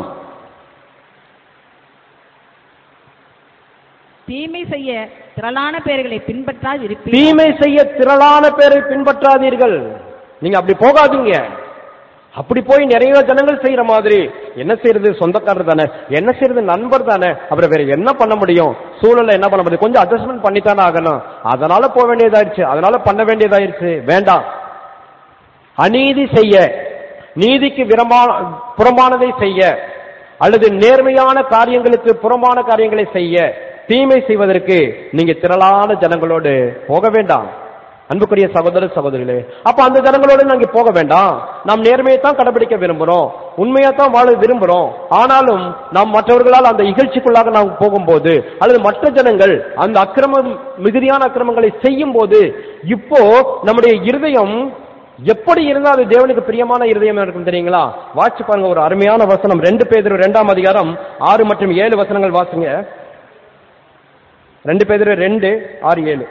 தீமை செய்ய திரளான பேர்களை பின்பற்றாது இருப்பீர் தீமை செய்ய திரளான பேரை பின்பற்றாதீர்கள் நீங்க அப்படி போகாதீங்க அப்படி போய் நிறைய ஜனங்கள் செய்யற மாதிரி என்ன செய்யறது சொந்தக்காரர் தானே என்ன செய்யறது நண்பர் தானே அப்புறம் வேற என்ன பண்ண முடியும் சூழல்ல என்ன பண்ண முடியும் கொஞ்சம் அட்ஜஸ்ட்மெண்ட் பண்ணித்தானே ஆகணும் அதனால போக வேண்டியதாயிருச்சு அதனால பண்ண வேண்டியதாயிருச்சு வேண்டாம் அநீதி செய்ய நீதிக்கு விரமான புறம்பானதை செய்ய அல்லது நேர்மையான காரியங்களுக்கு புறம்பான காரியங்களை செய்ய தீமை செய்வதற்கு நீங்க திரளான ஜனங்களோடு போக வேண்டாம் அன்புக்குரிய சகோதர சகோதரிகளே அப்ப அந்த ஜனங்களோடு நாங்க போக வேண்டாம் நாம் நேர்மையை தான் கடைபிடிக்க விரும்புறோம் உண்மையா தான் வாழ விரும்புறோம் ஆனாலும் நாம் மற்றவர்களால் அந்த இகழ்ச்சிக்குள்ளாக நாம் போகும்போது அல்லது மற்ற ஜனங்கள் அந்த அக்கிரமம் மிகுதியான அக்கிரமங்களை செய்யும் போது இப்போ நம்முடைய இருதயம் எப்படி இருந்தா அது தேவனுக்கு பிரியமான இருதயம் இருக்கும் தெரியுங்களா வாட்சி பாருங்க ஒரு அருமையான வசனம் ரெண்டு பேர் ரெண்டாம் அதிகாரம் ஆறு மற்றும் ஏழு வசனங்கள் வாசிங்க ரெண்டு பேர் ரெண்டு ஆறு ஏழு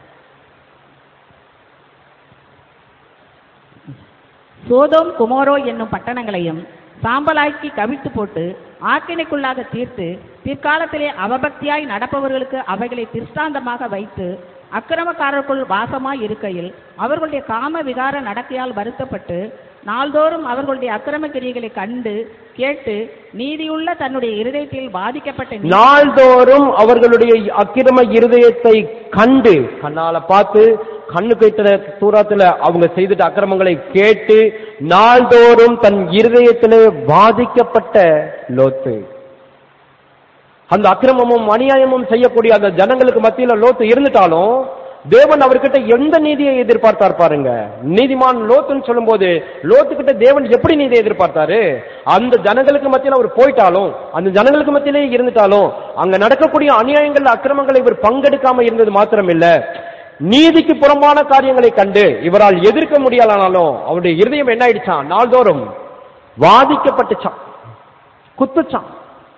சோதோம் குமோரோ என்னும் பட்டணங்களையும் சாம்பலாக்கி கவிழ்த்து போட்டு ஆக்கினைக்குள்ளாக தீர்த்து பிற்காலத்திலே அவபக்தியாய் நடப்பவர்களுக்கு அவைகளை திருஷ்டாந்தமாக வைத்து அக்கிரமக்காரருக்குள் வாசமாய் இருக்கையில் அவர்களுடைய காம விகார நடக்கையால் வருத்தப்பட்டு நாள்தோறும் அவர்களுடைய அக்கிரம கிரியைகளை கண்டு கேட்டு நீதியுள்ள தன்னுடைய இருதயத்தில் பாதிக்கப்பட்ட நீ- நாள்தோறும் அவர்களுடைய அக்கிரம இருதயத்தை கண்டு கண்ணால பார்த்து கண்ணு கேட்ட தூரத்துல அவங்க செய்துட்ட அக்கிரமங்களை கேட்டு நாள்தோறும் தன் இருதயத்திலே பாதிக்கப்பட்ட லோத்து அந்த அக்கிரமமும் அநியாயமும் செய்யக்கூடிய அந்த ஜனங்களுக்கு மத்தியில லோத்து இருந்துட்டாலும் தேவன் அவர்கிட்ட எந்த நீதியை எதிர்பார்த்தார் பாருங்க நீதிமான் லோத்துன்னு சொல்லும்போது லோத்து கிட்ட தேவன் எப்படி நீதியை எதிர்பார்த்தாரு அந்த ஜனங்களுக்கு மத்தியில அவர் போயிட்டாலும் அந்த ஜனங்களுக்கு மத்தியிலே இருந்துட்டாலும் அங்க நடக்கக்கூடிய அநியாயங்கள் அக்கிரமங்களை இவர் பங்கெடுக்காம இருந்தது மாத்திரமில்ல நீதிக்கு புறம்பான காரியங்களை கண்டு இவரால் எதிர்க்க முடியலனாலும் அவருடைய இருதயம் என்ன ஆயிடுச்சான் நாள்தோறும் வாதிக்கப்பட்டுச்சான் குத்துச்சான்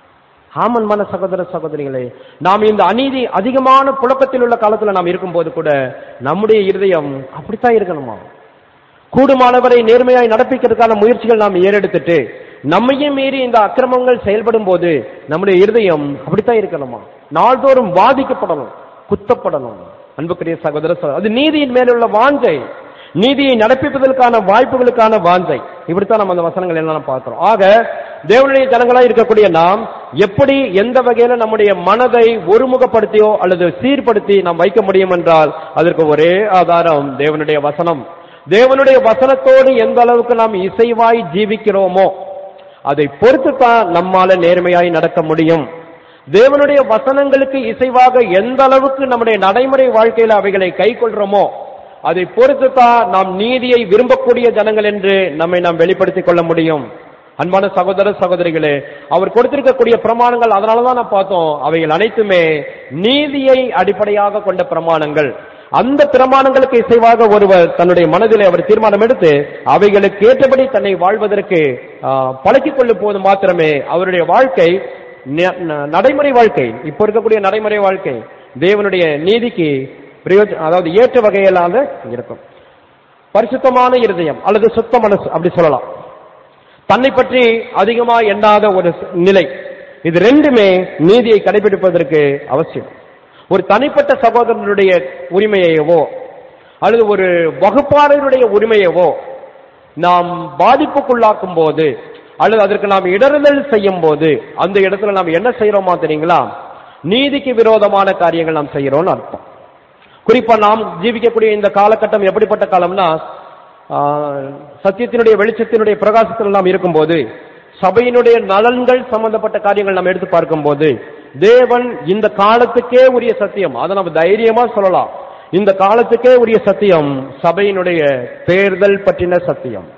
ஆமன் மன சகோதர சகோதரிகளே நாம் இந்த அநீதி அதிகமான புழக்கத்தில் உள்ள காலத்துல நாம் இருக்கும்போது கூட நம்முடைய இருதயம் அப்படித்தான் இருக்கணுமா கூடுமானவரை நேர்மையாய் நடப்பிக்கிறதுக்கான முயற்சிகள் நாம் ஏறெடுத்துட்டு நம்மையே மீறி இந்த அக்கிரமங்கள் செயல்படும் போது நம்முடைய இருதயம் அப்படித்தான் இருக்கணுமா நாள்தோறும் வாதிக்கப்படணும் குத்தப்படணும் அன்புக்குரிய சகோதர சகோதரி அது நீதியின் மேலுள்ள வாஞ்சை நீதியை நடப்பிப்பதற்கான வாய்ப்புகளுக்கான வாஞ்சை இப்படித்தான் நம்ம அந்த வசனங்கள் எல்லாம் பார்க்கிறோம் ஆக தேவனுடைய ஜனங்களா இருக்கக்கூடிய நாம் எப்படி எந்த வகையில நம்முடைய மனதை ஒருமுகப்படுத்தியோ அல்லது சீர்படுத்தி நாம் வைக்க முடியும் என்றால் அதற்கு ஒரே ஆதாரம் தேவனுடைய வசனம் தேவனுடைய வசனத்தோடு எந்த அளவுக்கு நாம் இசைவாய் ஜீவிக்கிறோமோ அதை பொறுத்து தான் நம்மால நேர்மையாய் நடக்க முடியும் தேவனுடைய வசனங்களுக்கு இசைவாக எந்த அளவுக்கு நம்முடைய நடைமுறை வாழ்க்கையில அவைகளை கை கொள்றோமோ அதை பொறுத்து தான் நாம் நீதியை விரும்பக்கூடிய ஜனங்கள் என்று நம்மை நாம் வெளிப்படுத்திக் கொள்ள முடியும் அன்பான சகோதர சகோதரிகளே அவர் கொடுத்திருக்கக்கூடிய பிரமாணங்கள் அதனாலதான் நான் பார்த்தோம் அவைகள் அனைத்துமே நீதியை அடிப்படையாக கொண்ட பிரமாணங்கள் அந்த பிரமாணங்களுக்கு இசைவாக ஒருவர் தன்னுடைய மனதிலே அவர் தீர்மானம் எடுத்து அவைகளுக்கு ஏற்றபடி தன்னை வாழ்வதற்கு பழக்கிக் கொள்ளும் போது மாத்திரமே அவருடைய வாழ்க்கை ந- ந- நடைமுறை வாழ்க்கை இப்ப இருக்கக்கூடிய நடைமுறை வாழ்க்கை தேவனுடைய நீதிக்கு பிரயோஜன அதாவது ஏற்ற வகையிலாக இருக்கும் பரிசுத்தமான இருதயம் அல்லது சுத்த மனசு அப்படி சொல்லலாம் தன்னை பற்றி அதிகமா எண்ணாத ஒரு நிலை இது ரெண்டுமே நீதியை கடைபிடிப்பதற்கு அவசியம் ஒரு தனிப்பட்ட சகோதரனுடைய உரிமையவோ அல்லது ஒரு வகுப்பாளருடைய உரிமையவோ நாம் பாதிப்புக்குள்ளாக்கும் போது அல்லது அதற்கு நாம் இடறுதல் செய்யும் போது அந்த இடத்துல நாம் என்ன செய்யறோமா தெரியுங்களா நீதிக்கு விரோதமான காரியங்கள் நாம் செய்யறோம்னு அர்த்தம் குறிப்பா நாம் ஜீவிக்கக்கூடிய இந்த காலகட்டம் எப்படிப்பட்ட காலம்னா ஆ, சத்தியத்தினுடைய வெளிச்சத்தினுடைய பிரகாசத்தில் நாம் இருக்கும்போது சபையினுடைய நலன்கள் சம்பந்தப்பட்ட காரியங்கள் நாம் எடுத்து பார்க்கும்போது தேவன் இந்த காலத்துக்கே உரிய சத்தியம் அதை நம்ம தைரியமா சொல்லலாம் இந்த காலத்துக்கே உரிய சத்தியம் சபையினுடைய தேர்தல் பற்றின சத்தியம்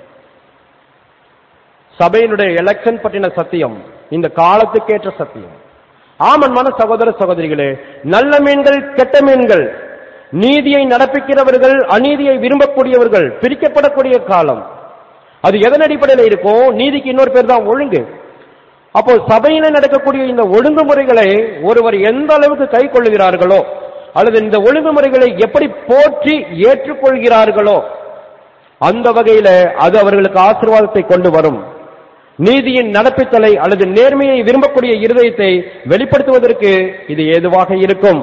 சபையினுடைய எலெக்ஷன் பற்றின சத்தியம் இந்த காலத்துக்கேற்ற சத்தியம் ஆமன்மான சகோதர சகோதரிகளே நல்ல மீன்கள் கெட்ட மீன்கள் நீதியை நடப்பிக்கிறவர்கள் அநீதியை விரும்பக்கூடியவர்கள் பிரிக்கப்படக்கூடிய காலம் அது எதன் அடிப்படையில் இருக்கும் நீதிக்கு இன்னொரு பேர் தான் ஒழுங்கு அப்போ சபையில நடக்கக்கூடிய இந்த ஒழுங்குமுறைகளை ஒருவர் எந்த அளவுக்கு கை கொள்ளுகிறார்களோ அல்லது இந்த ஒழுங்குமுறைகளை எப்படி போற்றி ஏற்றுக்கொள்கிறார்களோ அந்த வகையில அது அவர்களுக்கு ஆசீர்வாதத்தை கொண்டு வரும் நீதியின் நடப்பித்தலை அல்லது நேர்மையை விரும்பக்கூடிய இருதயத்தை வெளிப்படுத்துவதற்கு இது ஏதுவாக இருக்கும்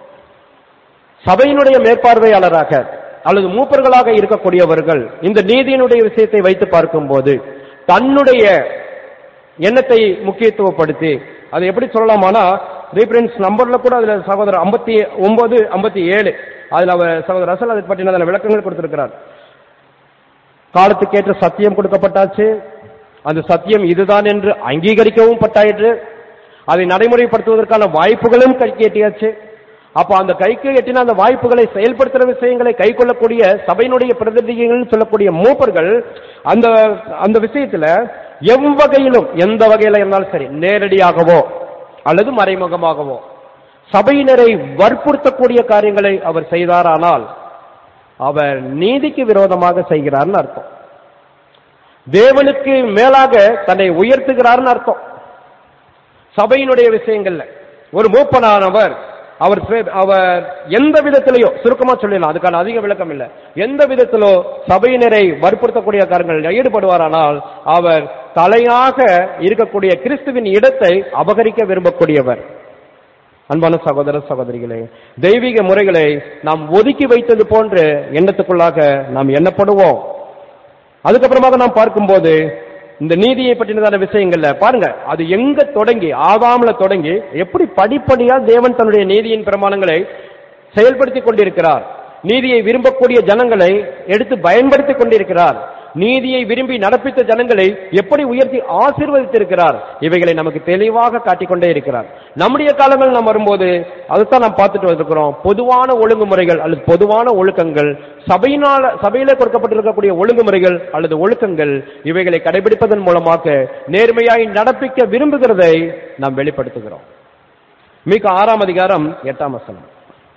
சபையினுடைய மேற்பார்வையாளராக அல்லது மூப்பர்களாக இருக்கக்கூடியவர்கள் இந்த நீதியினுடைய விஷயத்தை வைத்து பார்க்கும்போது தன்னுடைய எண்ணத்தை முக்கியத்துவப்படுத்தி அதை எப்படி சொல்லலாமானா ரீஃபரன்ஸ் நம்பர்ல கூட அதுல சகோதரர் ஐம்பத்தி ஒன்பது ஐம்பத்தி ஏழு அதுல அவர் சகோதரர் அசல் அதை பற்றின அதுல விளக்கங்கள் கொடுத்திருக்கிறார் காலத்துக்கேற்ற சத்தியம் கொடுக்கப்பட்டாச்சு அந்த சத்தியம் இதுதான் என்று அங்கீகரிக்கவும் பட்டாயிற்று அதை நடைமுறைப்படுத்துவதற்கான வாய்ப்புகளும் கைக்கு எட்டியாச்சு அப்ப அந்த கைக்கு எட்டின அந்த வாய்ப்புகளை செயல்படுத்துற விஷயங்களை கை கொள்ளக்கூடிய சபையினுடைய பிரதிநிதிகள் சொல்லக்கூடிய மூப்பர்கள் அந்த அந்த விஷயத்துல எவ்வகையிலும் எந்த வகையில இருந்தாலும் சரி நேரடியாகவோ அல்லது மறைமுகமாகவோ சபையினரை வற்புறுத்தக்கூடிய காரியங்களை அவர் செய்தாரானால் அவர் நீதிக்கு விரோதமாக செய்கிறார்னு அர்த்தம் தேவனுக்கு மேலாக தன்னை உயர்த்துகிறார்னு அர்த்தம் சபையினுடைய விஷயங்கள்ல ஒரு மூப்பனானவர் அவர் சே- அவர் எந்த விதத்திலேயோ சுருக்கமா சொல்லிடலாம் அதுக்கான அதிக விளக்கம் இல்ல எந்த விதத்திலோ சபையினரை வற்புறுத்தக்கூடிய காரியங்கள் ஈடுபடுவாரானால் அவர் தலையாக இருக்கக்கூடிய கிறிஸ்துவின் இடத்தை அபகரிக்க விரும்பக்கூடியவர் அன்பான சகோதர சகோதரிகளே தெய்வீக முறைகளை நாம் ஒதுக்கி வைத்தது போன்ற எண்ணத்துக்குள்ளாக நாம் எண்ணப்படுவோம் அதுக்கப்புறமாக நாம் பார்க்கும்போது இந்த நீதியை பற்றினதான விஷயங்கள்ல பாருங்க அது எங்க தொடங்கி ஆதாம்ல தொடங்கி எப்படி படிப்படியா தேவன் தன்னுடைய நீதியின் பிரமாணங்களை செயல்படுத்தி கொண்டிருக்கிறார் நீதியை விரும்பக்கூடிய ஜனங்களை எடுத்து பயன்படுத்தி கொண்டிருக்கிறார் நீதியை விரும்பி நடப்பித்த ஜனங்களை எப்படி உயர்த்தி ஆசீர்வதித்திருக்கிறார் இவைகளை நமக்கு தெளிவாக காட்டிக்கொண்டே இருக்கிறார் நம்முடைய காலங்கள் நாம் வரும்போது அதைத்தான் நாம் பார்த்துட்டு வந்திருக்கிறோம் பொதுவான ஒழுங்குமுறைகள் அல்லது பொதுவான ஒழுக்கங்கள் சபையினால சபையில கொடுக்கப்பட்டிருக்கக்கூடிய ஒழுங்குமுறைகள் அல்லது ஒழுக்கங்கள் இவைகளை கடைபிடிப்பதன் மூலமாக நேர்மையாய் நடப்பிக்க விரும்புகிறதை நாம் வெளிப்படுத்துகிறோம் மீக ஆறாம் அதிகாரம் எட்டாம் வசனம்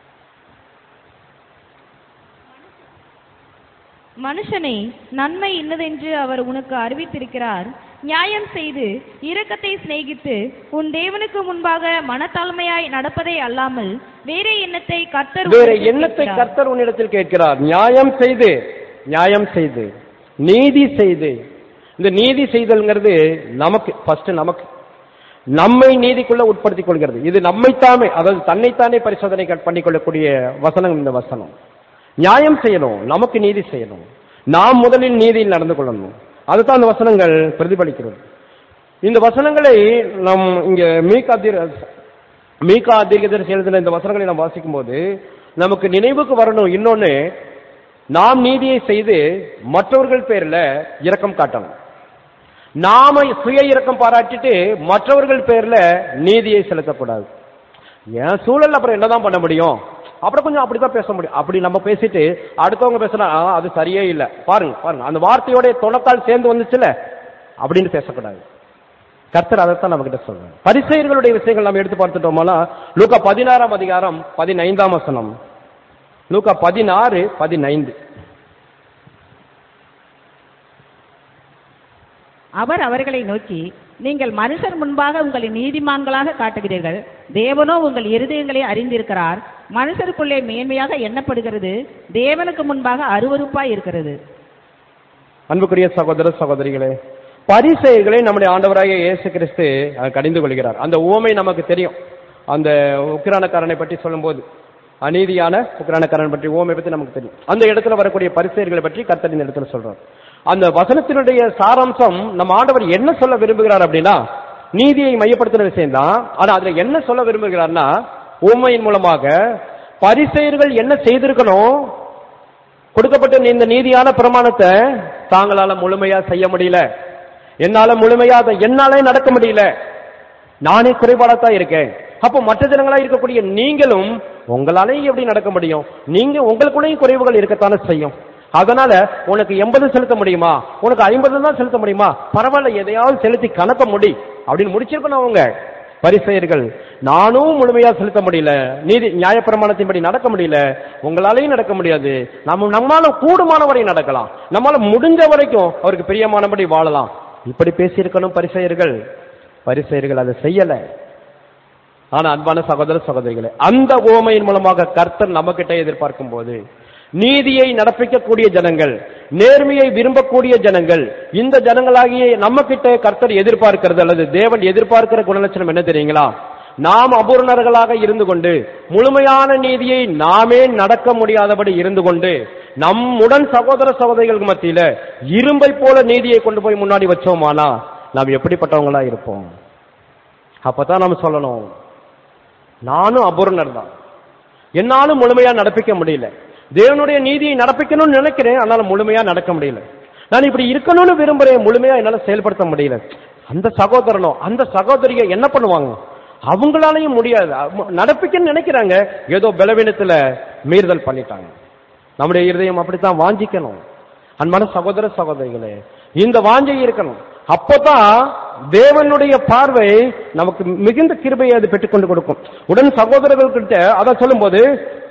மனுஷனே நன்மை இன்னதென்று அவர் உனக்கு அறிவித்திருக்கிறார் நியாயம் செய்து இரக்கத்தை சிநேகித்து உன் தேவனுக்கு முன்பாக மனத்தாழ்மையாய் நடப்பதே அல்லாமல் வேற எண்ணத்தை கர்த்தர் வேற உன்னிடத்தில் எண்ணத்தை கேட்கிறார். கர்த்தர் உன்னிடத்தில் கேட்கிறார் நியாயம் செய்து நியாயம் செய்து நீதி செய்து இந்த நீதி செய்தல்ங்கிறது நமக்கு ஃபர்ஸ்ட் நமக்கு நம்மை நீதிக்குள்ள உட்படுத்திக் கொள்கிறது இது நம்மைத்தாமே அதாவது தன்னைத்தானே பரிசோதனை க- பண்ணிக்கொள்ளக்கூடிய வசனம் இந்த வசனம் நியாயம் செய்யணும் நமக்கு நீதி செய்யணும் நாம் முதலில் நீதியில் நடந்து கொள்ளணும் அதுதான் அந்த வசனங்கள் பிரதிபலிக்கிறது இந்த வசனங்களை நம் இங்க மீகா தீர- மீகா தீர்க்கதரிசி எழுதின இந்த வசனங்களை நாம் வாசிக்கும் போது நமக்கு நினைவுக்கு வரணும் இன்னொன்னு நாம் நீதியை செய்து மற்றவர்கள் பேர்ல இரக்கம் காட்டணும் நாம சுய இரக்கம் பாராட்டிட்டு மற்றவர்கள் பேர்ல நீதியை செலுத்தக்கூடாது என் சூழல்ல அப்புறம் என்னதான் பண்ண முடியும் அப்புறம் கொஞ்சம் அப்படிதான் பேச முடியும் அப்படி நம்ம பேசிட்டு அடுத்தவங்க பேசினா "ஆ, அது சரியே இல்ல பாருங்க பாருங்க அந்த வார்த்தையோட தொணக்கால் சேர்ந்து வந்துச்சுல அப்படின்னு பேசக்கூடாது கர்த்தர் அதைத்தான் நம்ம கிட்ட சொல்றாங்க பரிசெயர்களுடைய விஷயங்கள் நம்ம எடுத்து பார்த்துட்டோம்னா லூக்கா பதினாறாம் அதிகாரம் பதினைந்தாம் வசனம் லூக்கா பதினாறு பதினைந்து அவர் அவர்களை நோக்கி நீங்கள் மனுஷர் முன்பாக உங்களை நீதிமான்களாக காட்டுகிறீர்கள் தேவனோ உங்கள் இருதயங்களை அறிந்திருக்கிறார் மனுஷருக்குள்ளே மேன்மையாக எண்ணப்படுகிறது தேவனுக்கு முன்பாக அருவருப்பாய் இருக்கிறது அன்புக்குரிய சகோதர சகோதரிகளே பரிசெயர்களை நம்முடைய ஆண்டவராகிய இயேசு கிறிஸ்து அஹ், கடிந்து கொள்கிறார் அந்த உவமை நமக்கு தெரியும் அந்த உக்கிரானக்காரனை பற்றி சொல்லும்போது அநீதியான உக்கிரானக்காரன் பற்றி உவமை பற்றி நமக்கு தெரியும் அந்த இடத்துல வரக்கூடிய பரிசெயர்களை பற்றி கர்த்தர் இந்த இடத்துல சொல்றார் அந்த வசனத்தினுடைய சாராம்சம் நம்ம ஆண்டவர் என்ன சொல்ல விரும்புகிறார் அப்படின்னா நீதியை மையப்படுத்தின விஷயம் தான் ஆனா அதுல என்ன சொல்ல விரும்புகிறார்னா உண்மையின் மூலமாக பரிசெயர்கள் என்ன செய்திருக்கணும் கொடுக்கப்பட்ட இந்த நீதியான பிரமாணத்தை தாங்களால முழுமையா செய்ய முடியல என்னால முழுமையா அதை என்னாலே நடக்க முடியல நானே குறைபாடத்தான் இருக்கேன் அப்போ மற்ற ஜனங்களா இருக்கக்கூடிய நீங்களும் உங்களாலேயும் எப்படி நடக்க முடியும் நீங்க உங்களுக்குள்ளேயும் குறைவுகள் இருக்கத்தானே செய்யும் அதனால உனக்கு எண்பது செலுத்த முடியுமா உனக்கு ஐம்பது தான் செலுத்த முடியுமா பரவாயில்ல எதையாவது செலுத்தி கணக்க முடி அப்படின்னு முடிச்சிருக்கணும் அவங்க பரிசெயர்கள் நானும் முழுமையா செலுத்த முடியல நீதி நியாயப்பிரமாணத்தின்படி நடக்க முடியல உங்களாலையும் நடக்க முடியாது நம்ம நம்மால கூடுமான வரை நடக்கலாம் நம்மால முடிஞ்ச வரைக்கும் அவருக்கு பிரியமானபடி வாழலாம் இப்படி பேசியிருக்கணும் பரிசெயர்கள் பரிசெயர்கள் அதை செய்யல ஆனா அன்பான சகோதர சகோதரிகளே அந்த ஓமையின் மூலமாக கர்த்தர் நம்ம கிட்ட எதிர்பார்க்கும் போது நீதியை நடப்பிக்கக்கூடிய ஜனங்கள் நேர்மையை விரும்பக்கூடிய ஜனங்கள் இந்த ஜனங்களாகிய நம்ம கிட்ட கர்த்தர் எதிர்பார்க்கிறது அல்லது தேவன் எதிர்பார்க்கிற குணலட்சணம் என்ன தெரியுங்களா நாம் அபூர்ணர்களாக இருந்து கொண்டு முழுமையான நீதியை நாமே நடக்க முடியாதபடி இருந்து கொண்டு நம்முடன் சகோதர சகோதரிகளுக்கு மத்தியில இரும்பை போல நீதியை கொண்டு போய் முன்னாடி வச்சோமானா நாம் எப்படிப்பட்டவங்களா இருப்போம் அப்பதான் நம்ம சொல்லணும் நானும் அபூர்ணர் தான் என்னாலும் முழுமையா நடப்பிக்க முடியல தேவனுடைய நீதியை நடப்பிக்கணும்னு நினைக்கிறேன் ஆனாலும் முழுமையா நடக்க முடியல நான் இப்படி இருக்கணும்னு விரும்புறேன் முழுமையா என்னால செயல்படுத்த முடியல அந்த சகோதரனோ அந்த சகோதரிய என்ன பண்ணுவாங்க அவங்களாலையும் முடியாது அவங்க நடப்பிக்கன்னு நினைக்கிறாங்க ஏதோ பலவீனத்துல மீறுதல் பண்ணிட்டாங்க நம்முடைய இருதயம் அப்படித்தான் வாஞ்சிக்கணும் அன்பான சகோதர சகோதரிகளே இந்த வாஞ்சை இருக்கணும் அப்பதான் தேவனுடைய பார்வை நமக்கு மிகுந்த கிருபையை அது பெற்றுக்கொண்டு கொடுக்கும் உடன் சகோதரர்கள்கிட்ட அதை சொல்லும்போது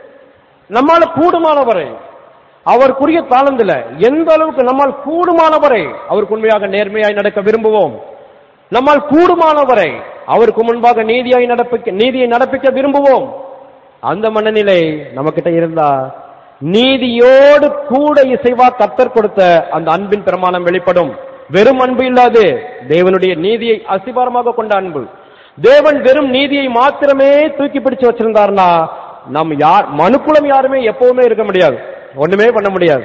நம்மால கூடுமானவரை அவருக்குரிய தாளந்துல எந்த அளவுக்கு நம்மால் கூடுமானவரை அவருக்கு உண்மையாக நேர்மையாய் நடக்க விரும்புவோம் நம்மால் கூடுமானவரை அவருக்கு முன்பாக நீதியாய் நடப்பிக்க நீதியை நடப்பிக்க விரும்புவோம் அந்த மனநிலை நம்மகிட்ட இருந்தா நீதியோடு கூட இசைவா கத்தர் கொடுத்த அந்த அன்பின் பிரமாணம் வெளிப்படும் வெறும் அன்பு இல்லாது தேவனுடைய நீதியை அசிபாரமாக கொண்ட அன்பு தேவன் வெறும் நீதியை மாத்திரமே தூக்கி பிடிச்சு வச்சிருந்தார்னா நம் யார் மனுக்குலம் யாருமே எப்பவுமே இருக்க முடியாது ஒண்ணுமே பண்ண முடியாது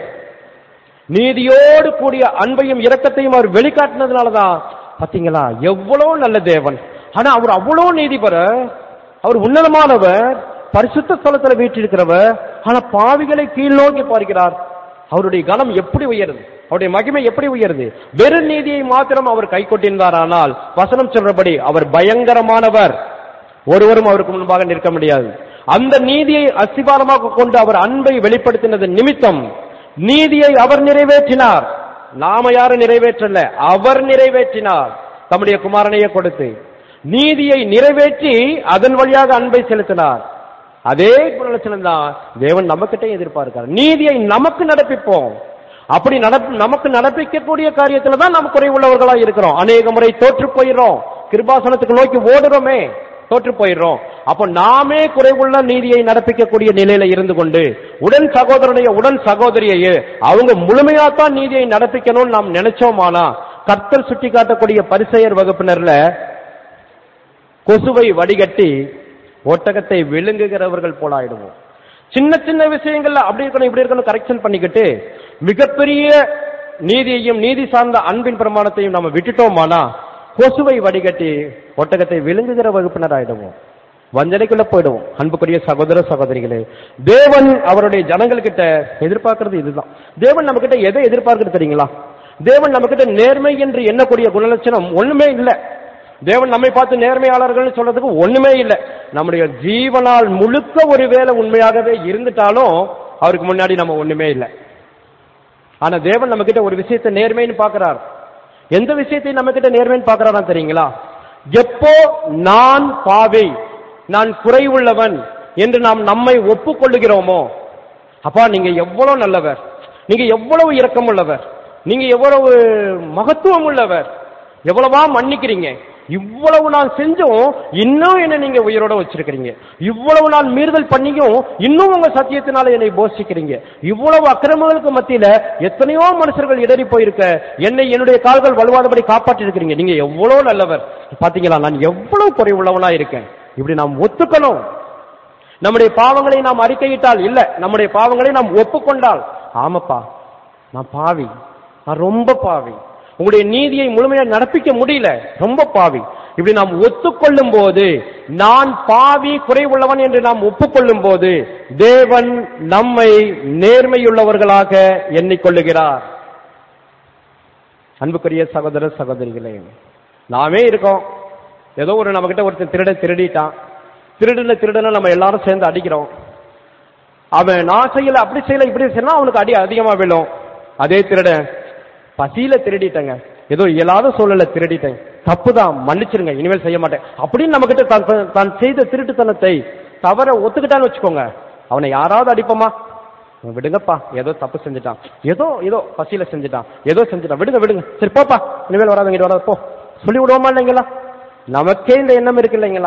நீதியோடு கூடிய அன்பையும் இரக்கத்தையும் அவர் வெளிக்காட்டினதுனாலதான் பாத்தீங்களா எவ்வளவு நல்ல தேவன் ஆனா அவர் அவ்வளவு நீதிபர அவர் உன்னதமானவர் பரிசுத்த ஸ்தலத்துல வீற்றிருக்கிறவர் ஆனா பாவிகளை கீழ் நோக்கி பார்க்கிறார் அவருடைய கனம் எப்படி உயருது அவருடைய மகிமை எப்படி உயருது வெறும் நீதியை மாத்திரம் அவர் கை கொட்டிருந்தார் ஆனால் வசனம் சொல்றபடி அவர் பயங்கரமானவர் ஒருவரும் அவருக்கு முன்பாக நிற்க முடியாது அந்த நீதியை அஸ்திபாரமாக கொண்டு அவர் அன்பை வெளிப்படுத்தினது நிமித்தம் நீதியை அவர் நிறைவேற்றினார் நாம யாரும் நிறைவேற்றல அவர் நிறைவேற்றினார் தம்முடைய குமாரனையே கொடுத்து நீதியை நிறைவேற்றி அதன் வழியாக அன்பை செலுத்தினார் அதே குணலட்சணம் தான் தேவன் நம்மகிட்ட எதிர்பார்க்கிறார் நீதியை நமக்கு நடப்பிப்போம் அப்படி நடப்- நமக்கு நடப்பிக்கக்கூடிய காரியத்துல தான் நாம் குறைவுள்ளவர்களா இருக்கிறோம் அநேக முறை தோற்று போயிடுறோம் கிருபாசனத்துக்கு நோக்கி ஓடுறோமே தோற்று போயிடுறோம் அப்ப நாமே குறைவுள்ள நீதியை நடப்பிக்கக்கூடிய நிலையில இருந்து கொண்டு உடன் சகோதரனைய உடன் சகோதரியையே அவங்க முழுமையாத்தான் நீதியை நடப்பிக்கணும்னு நாம் நினைச்சோமானா கர்த்தர் சுட்டி காட்டக்கூடிய பரிசெயர் வகுப்பினர்ல கொசுவை வடிகட்டி ஒட்டகத்தை விழுங்குகிறவர்கள் போல ஆயிடுவோம் சின்ன சின்ன விஷயங்கள்ல அப்படி இருக்கணும் இப்படி இருக்கணும் கரெக்ஷன் பண்ணிக்கிட்டு மிகப்பெரிய நீதியையும் நீதி சார்ந்த அன்பின் பிரமாணத்தையும் நம்ம விட்டுட்டோமானா கொசுவை வடிகட்டி ஒட்டகத்தை விழுங்குகிற வகுப்பினர் ஆயிடுவோம் வஞ்சனைக்குள்ள போயிடுவோம் அன்புக்குரிய சகோதர சகோதரிகளே தேவன் அவருடைய ஜனங்கள்கிட்ட எதிர்பார்க்கிறது இதுதான் தேவன் நம்ம கிட்ட எதை எதிர்பார்க்கிறது தெரியுங்களா தேவன் நம்ம கிட்ட நேர்மை என்று எண்ணக்கூடிய குணலட்சணம் ஒண்ணுமே இல்லை தேவன் நம்மை பார்த்து நேர்மையாளர்கள் சொல்றதுக்கு ஒண்ணுமே இல்லை நம்முடைய ஜீவனால் முழுக்க ஒருவேளை உண்மையாகவே இருந்துட்டாலும் அவருக்கு முன்னாடி நம்ம ஒண்ணுமே இல்லை ஆனா தேவன் நம்ம கிட்ட ஒரு விஷயத்தை நேர்மைன்னு பார்க்கிறார் எந்த விஷயத்தையும் நம்ம கிட்ட நேர்மைன்னு பார்க்கறாரா தெரியுங்களா எப்போ நான் பாவி நான் குறைவுள்ளவன் என்று நாம் நம்மை ஒப்புக்கொள்ளுகிறோமோ அப்பா நீங்க எவ்வளவு நல்லவர் நீங்க எவ்வளவு இரக்கம் உள்ளவர் நீங்க எவ்வளவு மகத்துவம் உள்ளவர் எவ்வளவா மன்னிக்கிறீங்க இவ்வளவு நான் செஞ்சும் இன்னும் என்ன நீங்க உயிரோட வச்சிருக்கிறீங்க இவ்வளவு நான் மீறுதல் பண்ணியும் இன்னும் உங்க சத்தியத்தினால என்னை போஷிக்கிறீங்க இவ்வளவு அக்கிரமங்களுக்கு மத்தியில எத்தனையோ மனுஷர்கள் இடறி போயிருக்க என்னை என்னுடைய கால்கள் வலுவாதபடி காப்பாற்றி இருக்கிறீங்க நீங்க எவ்வளவு நல்லவர் பாத்தீங்களா நான் எவ்வளவு குறைவுள்ளவனா இருக்கேன் இப்படி நாம் ஒத்துக்கணும் நம்முடைய பாவங்களை நாம் அறிக்கையிட்டால் இல்ல நம்முடைய பாவங்களை நாம் ஒப்புக்கொண்டால் ஆமாப்பா நான் பாவி நான் ரொம்ப பாவி உங்களுடைய நீதியை முழுமையா நடப்பிக்க முடியல ரொம்ப பாவி இப்படி நாம் ஒத்துக்கொள்ளும் போது நான் பாவி குறைவுள்ளவன் என்று நாம் ஒப்புக்கொள்ளும் போது தேவன் நம்மை நேர்மையுள்ளவர்களாக எண்ணிக்கொள்ளுகிறார் அன்புக்குரிய சகோதர சகோதரிகளே நாமே இருக்கோம் ஏதோ ஒரு நம்மகிட்ட ஒருத்தன் திருட திருடிட்டான் திருடுன திருடனை நம்ம எல்லாரும் சேர்ந்து அடிக்கிறோம் அவன் நான் செய்யல அப்படி செய்யல இப்படி செய்யலாம் அவனுக்கு அடி அதிகமா விழும் அதே திருடன் பசியில திருடிட்டேங்க ஏதோ இயலாத சூழல்ல திருடிட்டேன் தப்புதான் மன்னிச்சிருங்க இனிமேல் செய்ய மாட்டேன் அப்படின்னு நம்ம கிட்ட தான் தான் செய்த திருட்டுத்தனத்தை தவற ஒத்துக்கிட்டான்னு வச்சுக்கோங்க அவனை யாராவது அடிப்போமா விடுங்கப்பா ஏதோ தப்பு செஞ்சுட்டான் ஏதோ ஏதோ பசியில செஞ்சுட்டான் ஏதோ செஞ்சுட்டான் விடுங்க விடுங்க சரி போப்பா இனிமேல் வராதவங்க வராது போ சொல்லி விடுவோமா இல்லைங்களா நமக்கே இந்த எண்ணம் இருக்கு இல்லைங்களா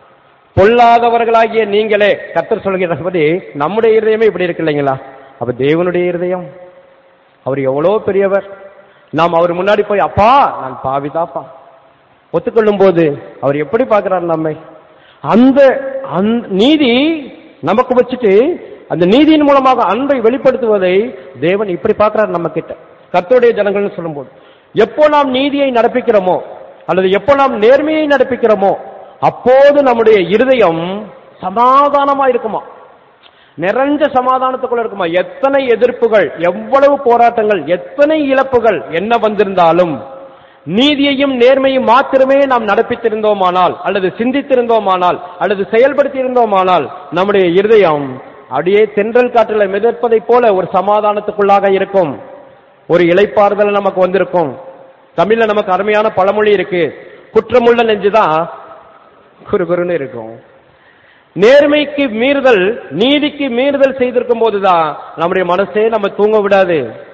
பொல்லாதவர்களாகிய நீங்களே கர்த்தர் சொல்கிறபடி நம்முடைய இருதயமே இப்படி இருக்கு இல்லைங்களா அப்ப தேவனுடைய இருதயம் அவர் எவ்வளோ பெரியவர் நாம் அவர் முன்னாடி போய் அப்பா நான் பாவிதாப்பா ஒத்துக்கொள்ளும் போது அவர் எப்படி பார்க்கிறார் நம்மை அந்த அந்த நீதி நமக்கு வச்சுட்டு அந்த நீதியின் மூலமாக அன்பை வெளிப்படுத்துவதை தேவன் இப்படி பார்க்கிறார் நம்ம கிட்ட கர்த்தருடைய ஜனங்கள்னு சொல்லும்போது எப்போ நாம் நீதியை நடப்பிக்கிறோமோ அல்லது எப்போ நாம் நேர்மையை நடப்பிக்கிறோமோ அப்போது நம்முடைய இருதயம் சமாதானமா இருக்குமா நிறைஞ்ச சமாதானத்துக்குள்ள இருக்குமா எத்தனை எதிர்ப்புகள் எவ்வளவு போராட்டங்கள் எத்தனை இழப்புகள் என்ன வந்திருந்தாலும் நீதியையும் நேர்மையும் மாத்திரமே நாம் நடப்பித்திருந்தோமானால் அல்லது சிந்தித்திருந்தோமானால் அல்லது செயல்படுத்தி இருந்தோமானால் நம்முடைய இருதயம் அப்படியே தென்றல் காற்றுல மிதப்பதைப் போல ஒரு சமாதானத்துக்குள்ளாக இருக்கும் ஒரு இலைப்பாறுதல் நமக்கு வந்திருக்கும் தமிழ்ல நமக்கு அருமையான பழமொழி இருக்கு குற்றமுள்ள நெஞ்சுதான் குறுகுறுன்னு இருக்கும் நேர்மைக்கு மீறுதல் நீதிக்கு மீறுதல் செய்திருக்கும் போதுதான் நம்முடைய மனசே நம்ம தூங்க விடாது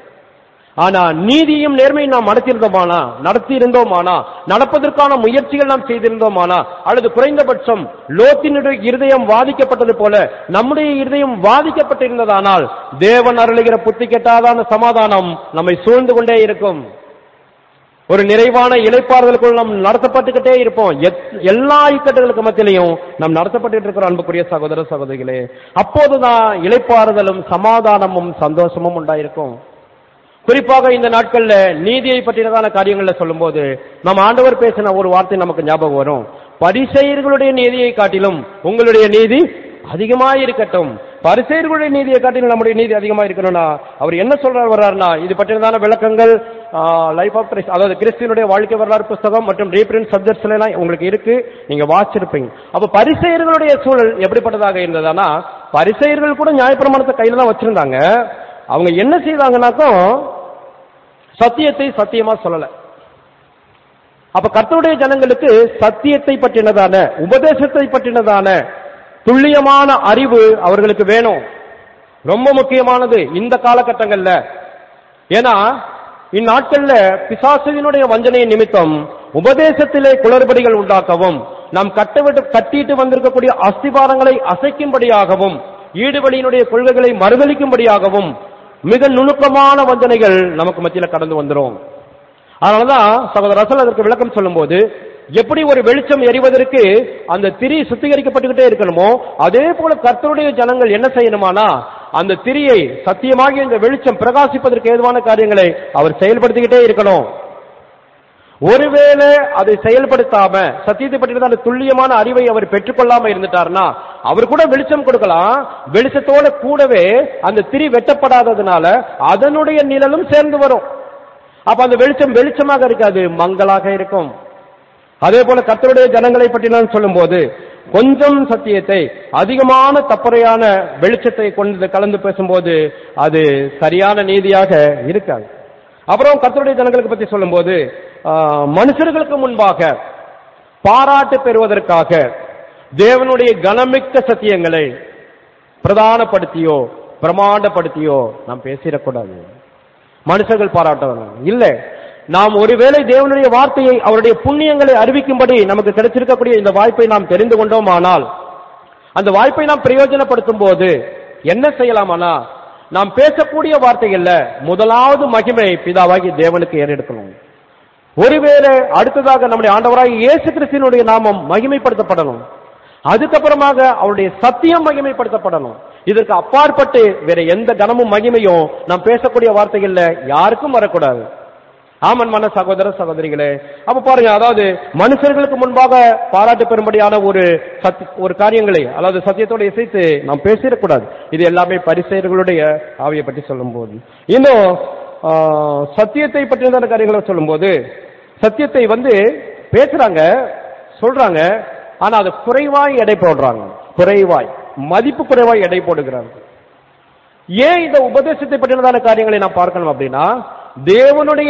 ஆனா நீதியும் நேர்மையும் நாம் நடத்தியிருந்தோமானா நடத்தி இருந்தோமானா நடப்பதற்கான முயற்சிகள் நாம் செய்திருந்தோமானா அல்லது குறைந்தபட்சம் லோத்தினுடைய இருதயம் வாதிக்கப்பட்டது போல நம்முடைய இருதயம் வாதிக்கப்பட்டிருந்ததானால் தேவன் அருளுகிற புத்தி கெட்டாதான சமாதானம் நம்மை சூழ்ந்து கொண்டே இருக்கும் ஒரு நிறைவான இலைப்பாறுதலுக்குள் நாம் நடத்தப்பட்டுக்கிட்டே இருப்போம் எத்- எல்லா இக்கட்டுகளுக்கு மத்தியிலையும் நாம் நடத்தப்பட்டு இருக்கிற அன்புக்குரிய சகோதர சகோதரிகளே அப்போதுதான் இலைப்பாறுதலும் சமாதானமும் சந்தோஷமும் உண்டாயிருக்கும் குறிப்பாக இந்த நாட்கள்ல நீதியை பற்றினதான காரியங்கள்ல சொல்லும்போது நம்ம ஆண்டவர் பேசின ஒரு வார்த்தை நமக்கு ஞாபகம் வரும் பரிசெயர்களுடைய நீதியை காட்டிலும் உங்களுடைய நீதி அதிகமாக இருக்கட்டும் பரிசெயர்களுடைய நீதியை காட்டிலும் நம்முடைய நீதி அதிகமாக இருக்கணும்னா அவர் என்ன சொல்றார் வர்றாருன்னா இது பற்றினதான விளக்கங்கள் லைஃப் ஆஃப் கிறிஸ்ட் அதாவது கிறிஸ்டியனுடைய வாழ்க்கை வரலாறு புஸ்தகம் மற்றும் ரீபிரிண்ட் சப்ஜெக்ட்ஸ்ல எல்லாம் உங்களுக்கு இருக்கு நீங்க வாசிச்சிருப்பீங்க அப்ப பரிசெயர்களுடைய சூழல் எப்படிப்பட்டதாக இருந்ததுன்னா பரிசெயர்கள் கூட நியாயப்பிரமாணத்தை கையில தான் வச்சிருந்தாங்க அவங்க என்ன செய்தாங்கன்னாக்கும் சத்தியத்தை சத்தியமா சொல்லல அப்ப கர்த்தருடைய ஜனங்களுக்கு சத்தியத்தை பற்றினதான உபதேசத்தை பற்றினதான துல்லியமான அறிவு அவர்களுக்கு வேணும் ரொம்ப முக்கியமானது இந்த காலகட்டங்கள்ல ஏன்னா இந்நாட்கள்ல பிசாசுவினுடைய வஞ்சனையின் நிமித்தம் உபதேசத்திலே குளறுபடிகள் உண்டாக்கவும் நாம் கட்டவிட்டு கட்டிட்டு வந்திருக்கக்கூடிய அஸ்திபாரங்களை அசைக்கும்படியாகவும் ஈடுபடியினுடைய கொள்கைகளை மறுதளிக்கும்படியாகவும் மிக நுணுக்கமான வஞ்சனைகள் நமக்கு மத்தியில கடந்து வந்துரும் அதனாலதான் சகோதரர் ரசல் அதற்கு விளக்கம் சொல்லும்போது எப்படி ஒரு வெளிச்சம் எரிவதற்கு அந்த திரி சுத்திகரிக்கப்பட்டுக்கிட்டே இருக்கணுமோ அதே போல கர்த்தருடைய ஜனங்கள் என்ன செய்யணுமானா அந்த திரியை சத்தியமாகி இந்த வெளிச்சம் பிரகாசிப்பதற்கு ஏதுவான காரியங்களை அவர் செயல்படுத்திக்கிட்டே இருக்கணும் ஒருவேளை அதை செயல்படுத்தாம சத்தியத்தை பற்றி அந்த துல்லியமான அறிவை அவர் பெற்றுக்கொள்ளாம இருந்துட்டார்னா அவர் கூட வெளிச்சம் கொடுக்கலாம் வெளிச்சத்தோட கூடவே அந்த திரி வெட்டப்படாததுனால அதனுடைய நிழலும் சேர்ந்து வரும் அப்ப அந்த வெளிச்சம் வெளிச்சமாக இருக்காது மங்களாக இருக்கும் அதே போல கர்த்தருடைய ஜனங்களை பற்றி நான் சொல்லும்போது கொஞ்சம் சத்தியத்தை அதிகமான தப்பறையான வெளிச்சத்தை கொண்டு கலந்து பேசும்போது அது சரியான நீதியாக இருக்காது அப்புறம் கர்த்தருடைய ஜனங்களுக்கு பத்தி சொல்லும்போது ஆ, மனுஷர்களுக்கு முன்பாக பாராட்டு பெறுவதற்காக தேவனுடைய கனமிக்க சத்தியங்களை பிரதானப்படுத்தியோ பிரமாண்டப்படுத்தியோ நாம் பேசிடக்கூடாது மனுஷர்கள் பாராட்டவங்க இல்ல நாம் ஒருவேளை தேவனுடைய வார்த்தையை அவருடைய புண்ணியங்களை அறிவிக்கும்படி நமக்கு கிடைச்சிருக்கக்கூடிய இந்த வாய்ப்பை நாம் தெரிந்து கொண்டோமானால் அந்த வாய்ப்பை நாம் பிரயோஜனப்படுத்தும் போது என்ன செய்யலாமானா நாம் பேசக்கூடிய வார்த்தைகள்ல முதலாவது மகிமை பிதாவாகி தேவனுக்கு ஏறெடுக்கணும் ஒருவேளை அடுத்ததாக நம்முடைய ஆண்டவராகிய இயேசு கிறிஸ்தினுடைய நாமம் மகிமைப்படுத்தப்படணும் அதுக்கப்புறமாக அவருடைய சத்தியம் மகிமைப்படுத்தப்படணும் இதற்கு அப்பாற்பட்டு வேற எந்த கனமும் மகிமையும் நாம் பேசக்கூடிய வார்த்தைகள்ல யாருக்கும் வரக்கூடாது ஆமன் மன சகோதர சகோதரிகளே அப்ப பாருங்க அதாவது மனுஷர்களுக்கு முன்பாக பாராட்டு பெறும்படியான ஒரு சத்தி ஒரு காரியங்களை அதாவது சத்தியத்தோட இசைத்து நாம் பேசிடக்கூடாது இது எல்லாமே பரிசெயர்களுடைய ஆவியை பற்றி சொல்லும்போது இன்னும் ஆ, சத்தியத்தை பற்றின காரியங்களை சொல்லும்போது சத்தியத்தை வந்து பேசுறாங்க சொல்றாங்க ஆனா அது குறைவாய் எடை போடுறாங்க குறைவாய் மதிப்பு குறைவாய் எடை போடுகிறாங்க ஏன் இந்த உபதேசத்தை பற்றினதான காரியங்களை நாம் பார்க்கணும் அப்படின்னா தேவனுடைய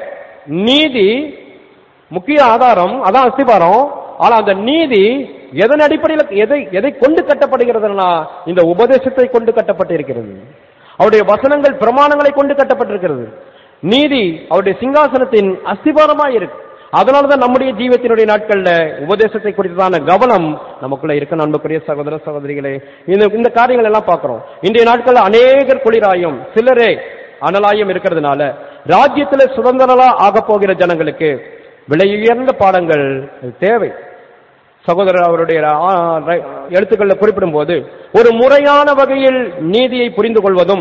நீதி முக்கிய ஆதாரம் அதான் அஸ்திபாரம் ஆனா அந்த நீதி எதன் அடிப்படையில் எதை எதை கொண்டு கட்டப்படுகிறதுனா இந்த உபதேசத்தை கொண்டு கட்டப்பட்டிருக்கிறது அவருடைய வசனங்கள் பிரமாணங்களை கொண்டு கட்டப்பட்டிருக்கிறது நீதி அவருடைய சிங்காசனத்தின் அஸ்திபாரமாய் இருக்கு அதனாலதான் நம்முடைய ஜீவத்தினுடைய நாட்கள்ல உபதேசத்தை குறித்ததான கவனம் நமக்குள்ள இருக்க அன்புக்குரிய சகோதர சகோதரிகளே இந்த இந்த காரியங்கள் எல்லாம் பார்க்கிறோம் இன்றைய நாட்கள்ல அநேகர் குளிராயும் சிலரே அனலாயும் இருக்கிறதுனால ராஜ்யத்துல சுதந்திரலா ஆகப் போகிற ஜனங்களுக்கு விலை உயர்ந்த பாடங்கள் தேவை சகோதரர் அவருடைய ஆ, ரை- எழுத்துக்கள்ல குறிப்பிடும் போது ஒரு முறையான வகையில் நீதியை புரிந்து கொள்வதும்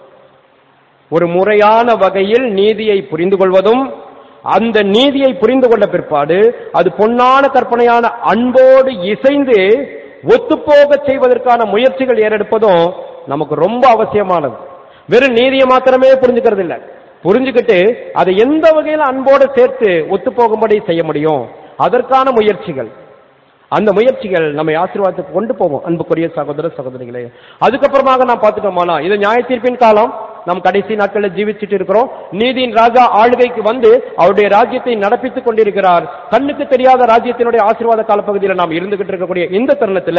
ஒரு முறையான வகையில் நீதியை புரிந்து கொள்வதும் அந்த நீதியை புரிந்து கொண்ட பிற்பாடு அது பொன்னான கற்பனையான அன்போடு இசைந்து ஒத்துப்போகச் செய்வதற்கான முயற்சிகள் ஏறெடுப்பதும் நமக்கு ரொம்ப அவசியமானது வெறும் நீதியை மாத்திரமே புரிஞ்சுக்கிறது இல்ல புரிஞ்சுக்கிட்டு அதை எந்த வகையில அன்போடு சேர்த்து ஒத்துப்போகும்படி செய்ய முடியும் அதற்கான முயற்சிகள் அந்த முயற்சிகள் நம்மை ஆசீர்வாதத்துக்கு கொண்டு போவோம் அன்புக்குரிய சகோதர சகோதரிகளே அதுக்கப்புறமாக நாம் பார்த்துட்டோமானா இது நியாய தீர்ப்பின் காலம் நாம் கடைசி நாட்களில் ஜீவிச்சிட்டு இருக்கிறோம் நீதியின் ராஜா ஆளுகைக்கு வந்து அவருடைய ராஜ்யத்தை நடப்பித்துக் கொண்டிருக்கிறார் கண்ணுக்கு தெரியாத ராஜ்யத்தினுடைய ஆசீர்வாத காலப்பகுதியில் நாம் இருந்துகிட்டு இருக்கக்கூடிய இந்த தருணத்துல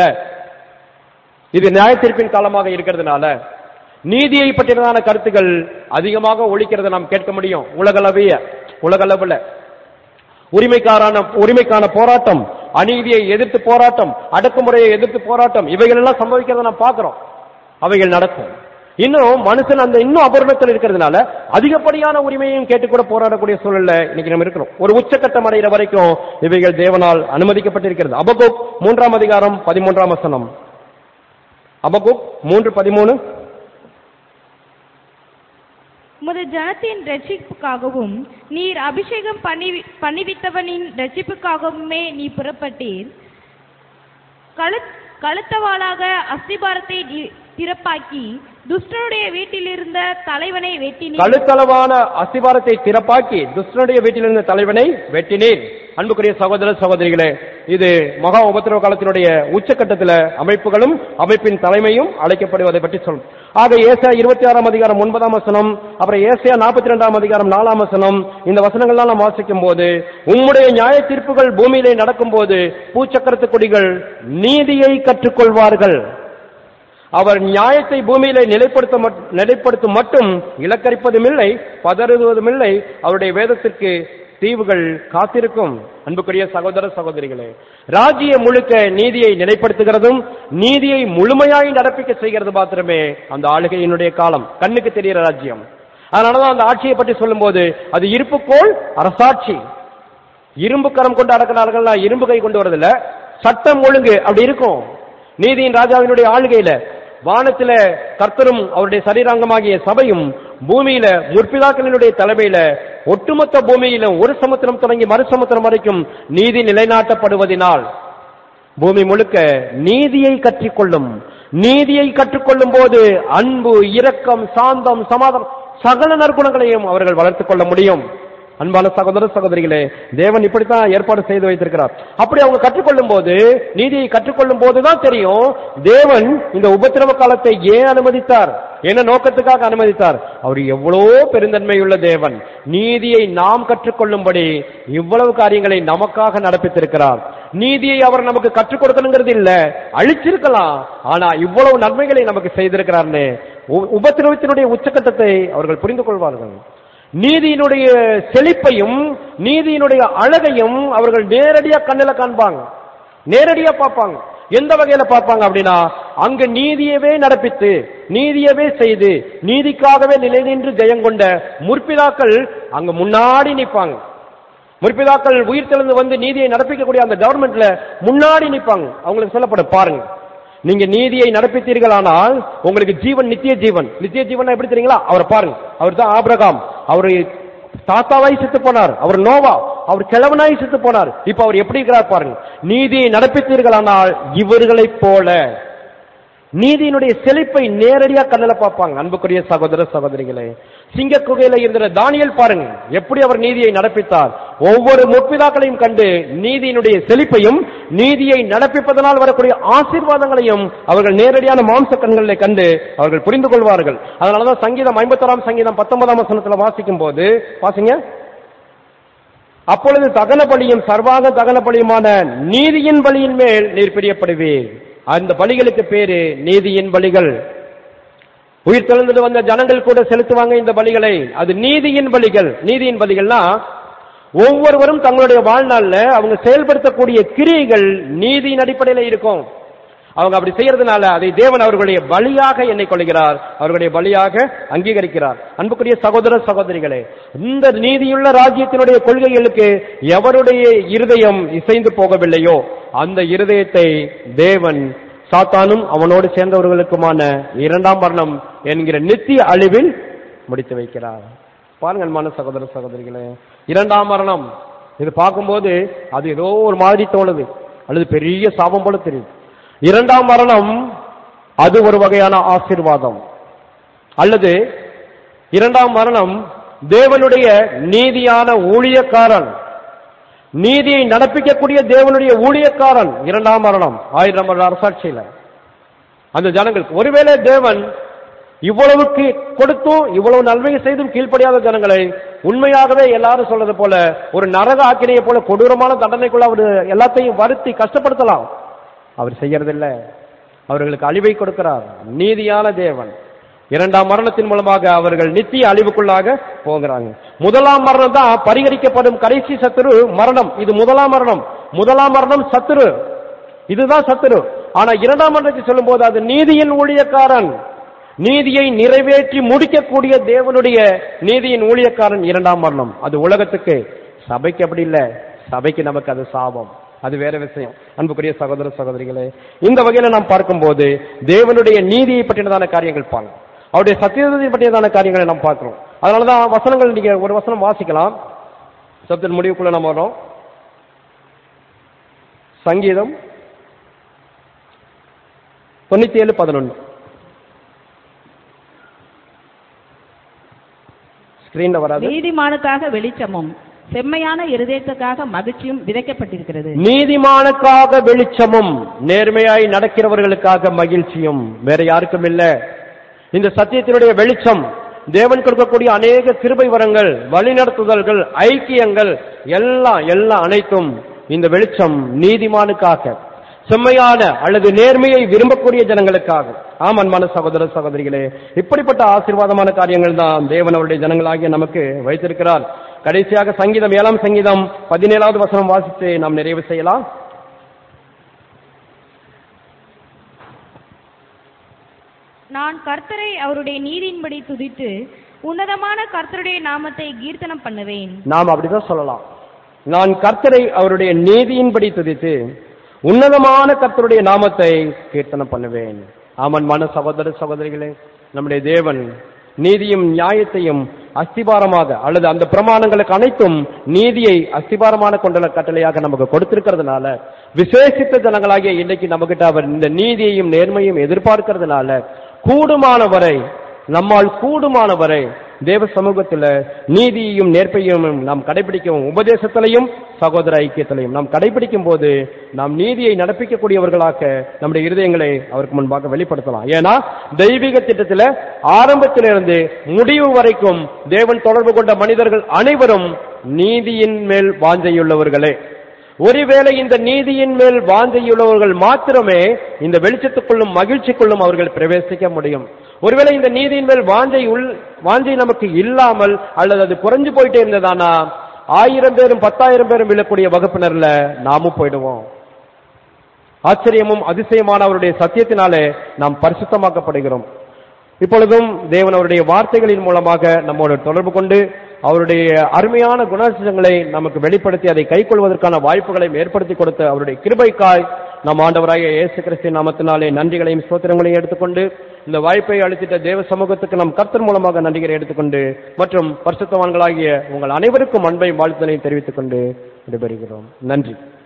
இது நியாய தீர்ப்பின் காலமாக இருக்கிறதுனால நீதியை பற்றினதான கருத்துக்கள் அதிகமாக ஒழிக்கிறதை நாம் கேட்க முடியும் உலகளவிய உலகளவுல உரிமைக்காரான உரிமைக்கான போராட்டம் அநீதியை எதிர்த்து போராட்டம் அடக்குமுறையை எதிர்த்து போராட்டம் இவைகள் எல்லாம் சம்பவிக்கிறத நாம் பார்க்கிறோம் அவைகள் நடக்கும் இன்னும் மனுஷன் அந்த இன்னும் அபூர்வத்தில் இருக்கிறதுனால அதிகப்படியான உரிமையையும் கேட்டு கூட போராடக்கூடிய சூழல்ல இன்னைக்கு நம்ம இருக்கிறோம் ஒரு உச்சக்கட்டம் அடைகிற வரைக்கும் இவைகள் தேவனால் அனுமதிக்கப்பட்டிருக்கிறது அபகுப் மூன்றாம் அதிகாரம் பதிமூன்றாம் வசனம் அபகுப் மூன்று பதிமூணு உமது ஜனத்தின் ரட்சிப்புக்காகவும் நீர் அபிஷேகம் பண்ணி பண்ணிவித்தவனின் ரட்சிப்புக்காகவுமே நீ புறப்பட்டீர் கழு கழுத்தவாளாக அஸ்திபாரத்தை தி- திறப்பாக்கி துஷ்டனுடைய வீட்டிலிருந்த தலைவனை வெட்டினீர் கழுத்தளவான அஸ்திவாரத்தை திறப்பாக்கி துஷ்டனுடைய வீட்டிலிருந்த தலைவனை வெட்டினீர் அன்புக்குரிய சகோதர சகோதரிகளே இது மகா உபத்திரவ காலத்தினுடைய உச்சக்கட்டத்துல அமைப்புகளும் அமைப்பின் தலைமையும் அழைக்கப்படுவதை பற்றி சொல்லும் ஆக ஏசா இருபத்தி ஆறாம் அதிகாரம் ஒன்பதாம் வசனம் அப்புறம் ஏசியா நாற்பத்தி ரெண்டாம் அதிகாரம் நாலாம் வசனம் இந்த வசனங்கள்லாம் நாம் வாசிக்கும் போது உம்முடைய நியாய தீர்ப்புகள் பூமியிலே நடக்கும்போது பூச்சக்கரத்து கொடிகள் நீதியை கற்றுக்கொள்வார்கள் அவர் நியாயத்தை பூமியிலே நிலைப்படுத்த மட்- நிலைப்படுத்தும் மட்டும் இலக்கரிப்பதும் இல்லை பதறுவதும் இல்லை அவருடைய வேதத்திற்கு தீவுகள் காத்திருக்கும் அன்புக்குரிய சகோதர சகோதரிகளே ராஜ்யம் முழுக்க நீதியை நிலைப்படுத்துகிறதும் நீதியை முழுமையாய் நடப்பிக்க செய்கிறது மாத்திரமே அந்த ஆளுகையினுடைய காலம் கண்ணுக்கு தெரிகிற ராஜ்யம் அதனாலதான் அந்த ஆட்சியை பற்றி சொல்லும்போது அது இருப்புக்கோள் அரசாட்சி இரும்பு கரம் கொண்டு அடக்கினார்கள் இரும்பு கை கொண்டு வரதில்ல சட்டம் ஒழுங்கு அப்படி இருக்கும் நீதியின் ராஜாவினுடைய ஆளுகையில வானத்தில கர்த்தரும் அவருடைய சரீராங்கமாகிய சபையும் பூமியில முற்பிதாக்களினுடைய தலைமையில ஒட்டுமொத்த பூமியில ஒரு சமுத்திரம் தொடங்கி மறு சமுத்திரம் வரைக்கும் நீதி நிலைநாட்டப்படுவதினால் பூமி முழுக்க நீதியை கற்றுக்கொள்ளும் நீதியை கற்றுக்கொள்ளும் போது அன்பு இரக்கம் சாந்தம் சமாதானம் சகல நற்குணங்களையும் அவர்கள் வளர்த்துக் கொள்ள முடியும் அன்பான சகோதர சகோதரிகளே தேவன் இப்படித்தான் ஏற்பாடு செய்து வைத்திருக்கிறார் அப்படி அவங்க கற்றுக்கொள்ளும் போது நீதியை கற்றுக்கொள்ளும் போதுதான் தெரியும் தேவன் இந்த உபத்திரவ காலத்தை ஏன் அனுமதித்தார் என்ன நோக்கத்துக்காக அனுமதித்தார் அவர் எவ்வளவோ பெருந்தன்மையுள்ள தேவன் நீதியை நாம் கற்றுக்கொள்ளும்படி இவ்வளவு காரியங்களை நமக்காக நடப்பித்திருக்கிறார் நீதியை அவர் நமக்கு கற்றுக் கொடுக்கணுங்கிறது இல்ல அழிச்சிருக்கலாம் ஆனா இவ்வளவு நன்மைகளை நமக்கு செய்திருக்கிறார்னு உ- உபத்திரவத்தினுடைய உச்சக்கட்டத்தை அவர்கள் புரிந்து கொள்வார்கள் நீதியினுடைய செழிப்பையும் நீதியினுடைய அழகையும் அவர்கள் நேரடியா கண்ணில காண்பாங்க நேரடியா பார்ப்பாங்க எந்த வகையில பார்ப்பாங்க அப்படின்னா அங்க நீதியவே நடப்பித்து நீதியவே செய்து நீதிக்காகவே நிலை நின்று ஜெயம் கொண்ட முற்பிதாக்கள் அங்க முன்னாடி நிற்பாங்க முற்பிதாக்கள் உயிர் தெழுந்து வந்து நீதியை நடப்பிக்கக்கூடிய அந்த கவர்மெண்ட்ல முன்னாடி நிற்பாங்க அவங்களுக்கு சொல்லப்படும் பாருங்க நீங்க நீதியை நடப்பித்தீர்களானால் உங்களுக்கு ஜீவன் நித்திய ஜீவன் நித்திய ஜீவன் எப்படி தெரியுங்களா அவரை பாருங்க அவர் தான் ஆபிரகாம் அவரு தாத்தாவாய் செத்து போனார் அவர் நோவா அவர் கிழவனாய் செத்து போனார் இப்ப அவர் எப்படி இருக்கிறார் பாருங்க நீதியை நடப்பித்தீர்களானால் இவர்களைப் போல நீதியினுடைய செழிப்பை நேரடியா கண்ணில பார்ப்பாங்க அன்புக்குரிய சகோதர சகோதரிகளே சிங்க குகையில இருந்த தானியல் பாருங்க எப்படி அவர் நீதியை நடப்பித்தார் ஒவ்வொரு முற்பிதாக்களையும் கண்டு நீதியினுடைய செழிப்பையும் நீதியை நடப்பிப்பதனால் வரக்கூடிய ஆசீர்வாதங்களையும் அவர்கள் நேரடியான மாம்ச கண்களில் கண்டு அவர்கள் புரிந்து கொள்வார்கள் அதனாலதான் சங்கீதம் ஐம்பத்தொராம் சங்கீதம் பத்தொன்பதாம் வசனத்துல வாசிக்கும் போது வாசிங்க அப்பொழுது தகன பலியும் சர்வாக தகன பலியுமான நீதியின் பலியின் மேல் நீர் பிரியப்படுவீர் அந்த பலிகளுக்கு பேரு நீதியின் பலிகள் உயிர் தெழுந்து வந்த ஜனங்கள் கூட செலுத்துவாங்க இந்த பலிகளை அது நீதியின் பலிகள் நீதியின் பலிகள்னா ஒவ்வொருவரும் தங்களுடைய வாழ்நாள்ல அவங்க செயல்படுத்தக்கூடிய கிரியைகள் நீதியின் அடிப்படையில இருக்கும் அவங்க அப்படி செய்யறதுனால அதை தேவன் அவர்களுடைய பலியாக எண்ணிக்கொள்கிறார் அவர்களுடைய பலியாக அங்கீகரிக்கிறார் அன்புக்குரிய சகோதர சகோதரிகளே இந்த நீதியுள்ள ராஜ்யத்தினுடைய கொள்கைகளுக்கு எவருடைய இருதயம் இசைந்து போகவில்லையோ அந்த இருதயத்தை தேவன் சாத்தானும் அவனோடு சேர்ந்தவர்களுக்குமான இரண்டாம் மரணம் என்கிற நித்திய அழிவில் முடித்து வைக்கிறார் பாருங்கள் அன்பான சகோதர சகோதரிகளே இரண்டாம் மரணம் இது பார்க்கும்போது அது ஏதோ ஒரு மாதிரி தோணுது அல்லது பெரிய சாபம் போல தெரியுது இரண்டாம் மரணம் அது ஒரு வகையான ஆசீர்வாதம் அல்லது இரண்டாம் மரணம் தேவனுடைய நீதியான ஊழியக்காரன் நீதியை நடப்பிக்கக்கூடிய தேவனுடைய ஊழியக்காரன் இரண்டாம் மரணம் ஆயிரம் வருட அரசாட்சியில அந்த ஜனங்களுக்கு ஒருவேளை தேவன் இவ்வளவுக்கு கொடுத்தும் இவ்வளவு நன்மையை செய்தும் கீழ்ப்படியாத ஜனங்களை உண்மையாகவே எல்லாரும் சொல்றது போல ஒரு நரக ஆக்கினையை போல கொடூரமான தண்டனைக்குள்ள அவர் எல்லாத்தையும் வருத்தி கஷ்டப்படுத்தலாம் அவர் செய்யறதில்ல அவர்களுக்கு அழிவை கொடுக்கிறார் நீதியான தேவன் இரண்டாம் மரணத்தின் மூலமாக அவர்கள் நித்திய அழிவுக்குள்ளாக போகிறாங்க முதலாம் மரணம் தான் பரிகரிக்கப்படும் கடைசி சத்துரு மரணம் இது முதலாம் மரணம் முதலாம் மரணம் சத்துரு இதுதான் சத்துரு ஆனா இரண்டாம் மரணத்தை சொல்லும் போது அது நீதியின் ஊழியக்காரன் நீதியை நிறைவேற்றி முடிக்கக்கூடிய தேவனுடைய நீதியின் ஊழியக்காரன் இரண்டாம் மரணம் அது உலகத்துக்கு சபைக்கு அப்படி இல்ல சபைக்கு நமக்கு அது சாபம் அது வேற விஷயம் அன்புக்குரிய சகோதர சகோதரிகளே இந்த வகையில நாம் பார்க்கும்போது தேவனுடைய நீதியை பற்றினதான காரியங்கள் பாருங்க அவருடைய சத்தியத்தை பற்றியதான காரியங்களை நாம் பார்க்கிறோம் அதனாலதான் வசனங்கள் நீங்க ஒரு வசனம் வாசிக்கலாம் சப்தன் முடிவுக்குள்ள நம்ம வரோம் சங்கீதம் தொண்ணூத்தி ஏழு பதினொன்னு ஸ்கிரீன்ல வராது நீதிமானுக்காக வெளிச்சமும் செம்மையான இருதயத்துக்காக மகிழ்ச்சியும் விதைக்கப்பட்டிருக்கிறது நீதிமானுக்காக வெளிச்சமும் நேர்மையாய் நடக்கிறவர்களுக்காக மகிழ்ச்சியும் வேற யாருக்கும் இல்ல இந்த சத்தியத்தினுடைய வெளிச்சம் தேவன் கொடுக்கக்கூடிய அநேக கிருபை வரங்கள் வழிநடத்துதல்கள் ஐக்கியங்கள் எல்லாம் எல்லாம் அனைத்தும் இந்த வெளிச்சம் நீதிமானுக்காக செம்மையான அல்லது நேர்மையை விரும்பக்கூடிய ஜனங்களுக்காக ஆம் அன்பான சகோதர சகோதரிகளே இப்படிப்பட்ட ஆசீர்வாதமான காரியங்கள் தான் தேவன் அவருடைய ஜனங்களாகிய நமக்கு வைத்திருக்கிறார் கடைசியாக சங்கீதம் ஏழாம் சங்கீதம் பதினேழாவது வசனம் வாசித்து நாம் நிறைவு செய்யலாம் நான் கர்த்தரை அவருடைய நீதியின்படி துதித்து உன்னதமான கர்த்தருடைய நாமத்தை கீர்த்தனம் பண்ணுவேன் நாம் அப்படிதான் சொல்லலாம் நான் கர்த்தரை அவருடைய நீதியின்படி துதித்து உன்னதமான கர்த்தருடைய நாமத்தை கீர்த்தனம் பண்ணுவேன் ஆமன் மன சகோதர சகோதரிகளே நம்முடைய தேவன் நீதியும் நியாயத்தையும் அஸ்திபாரமாக அல்லது அந்த பிரமாணங்களுக்கு அனைத்தும் நீதியை அஸ்திபாரமான கொண்டுள்ள கட்டளையாக நமக்கு கொடுத்திருக்கிறதுனால விசேஷித்த ஜனங்களாகிய இன்னைக்கு நம்மகிட்ட அவர் இந்த நீதியையும் நேர்மையும் எதிர்பார்க்கிறதுனால கூடுமான வரை நம்மால் கூடுமான வரை தேவ சமூகத்தில் நீதியையும் நேர்ப்பையும் நாம் கடைபிடிக்கவும் உபதேசத்திலையும் சகோதர ஐக்கியத்திலையும் நாம் கடைபிடிக்கும் போது நாம் நீதியை நடப்பிக்கக்கூடியவர்களாக நம்முடைய இருதயங்களை அவருக்கு முன்பாக வெளிப்படுத்தலாம் ஏன்னா தெய்வீக திட்டத்தில் ஆரம்பத்திலிருந்து முடிவு வரைக்கும் தேவன் தொடர்பு கொண்ட மனிதர்கள் அனைவரும் நீதியின் மேல் வாஞ்சையுள்ளவர்களே ஒருவேளை இந்த நீதியின் மேல் வாஞ்சையுள்ளவர்கள் மாத்திரமே இந்த வெளிச்சத்துக்குள்ளும் மகிழ்ச்சிக்குள்ளும் அவர்கள் பிரவேசிக்க முடியும் ஒருவேளை இந்த நீதியின் மேல் வாஞ்சை உள் வாஞ்சை நமக்கு இல்லாமல் அல்லது அது குறைஞ்சு போயிட்டே இருந்ததானா ஆயிரம் பேரும் பத்தாயிரம் பேரும் விழக்கூடிய வகுப்பினர்ல நாமும் போயிடுவோம் ஆச்சரியமும் அதிசயமான அவருடைய சத்தியத்தினாலே நாம் பரிசுத்தமாக்கப்படுகிறோம் இப்பொழுதும் தேவன் அவருடைய வார்த்தைகளின் மூலமாக நம்மோடு தொடர்பு கொண்டு அவருடைய அருமையான குணாசிசங்களை நமக்கு வெளிப்படுத்தி அதை கைக்கொள்வதற்கான வாய்ப்புகளை ஏற்படுத்தி கொடுத்த அவருடைய கிருபைக்காய் நம் ஆண்டவராகிய இயேசு கிறிஸ்தின் நாமத்தினாலே நன்றிகளையும் ஸ்தோத்திரங்களையும் எடுத்துக்கொண்டு இந்த வாய்ப்பை அளித்திட்ட தேவ சமூகத்துக்கு நம் கர்த்தர் மூலமாக நன்றிகளை எடுத்துக்கொண்டு மற்றும் பரிசுத்தவான்களாகிய உங்கள் அனைவருக்கும் அன்பை வாழ்த்தலையும் தெரிவித்துக் கொண்டு விடைபெறுகிறோம் நன்றி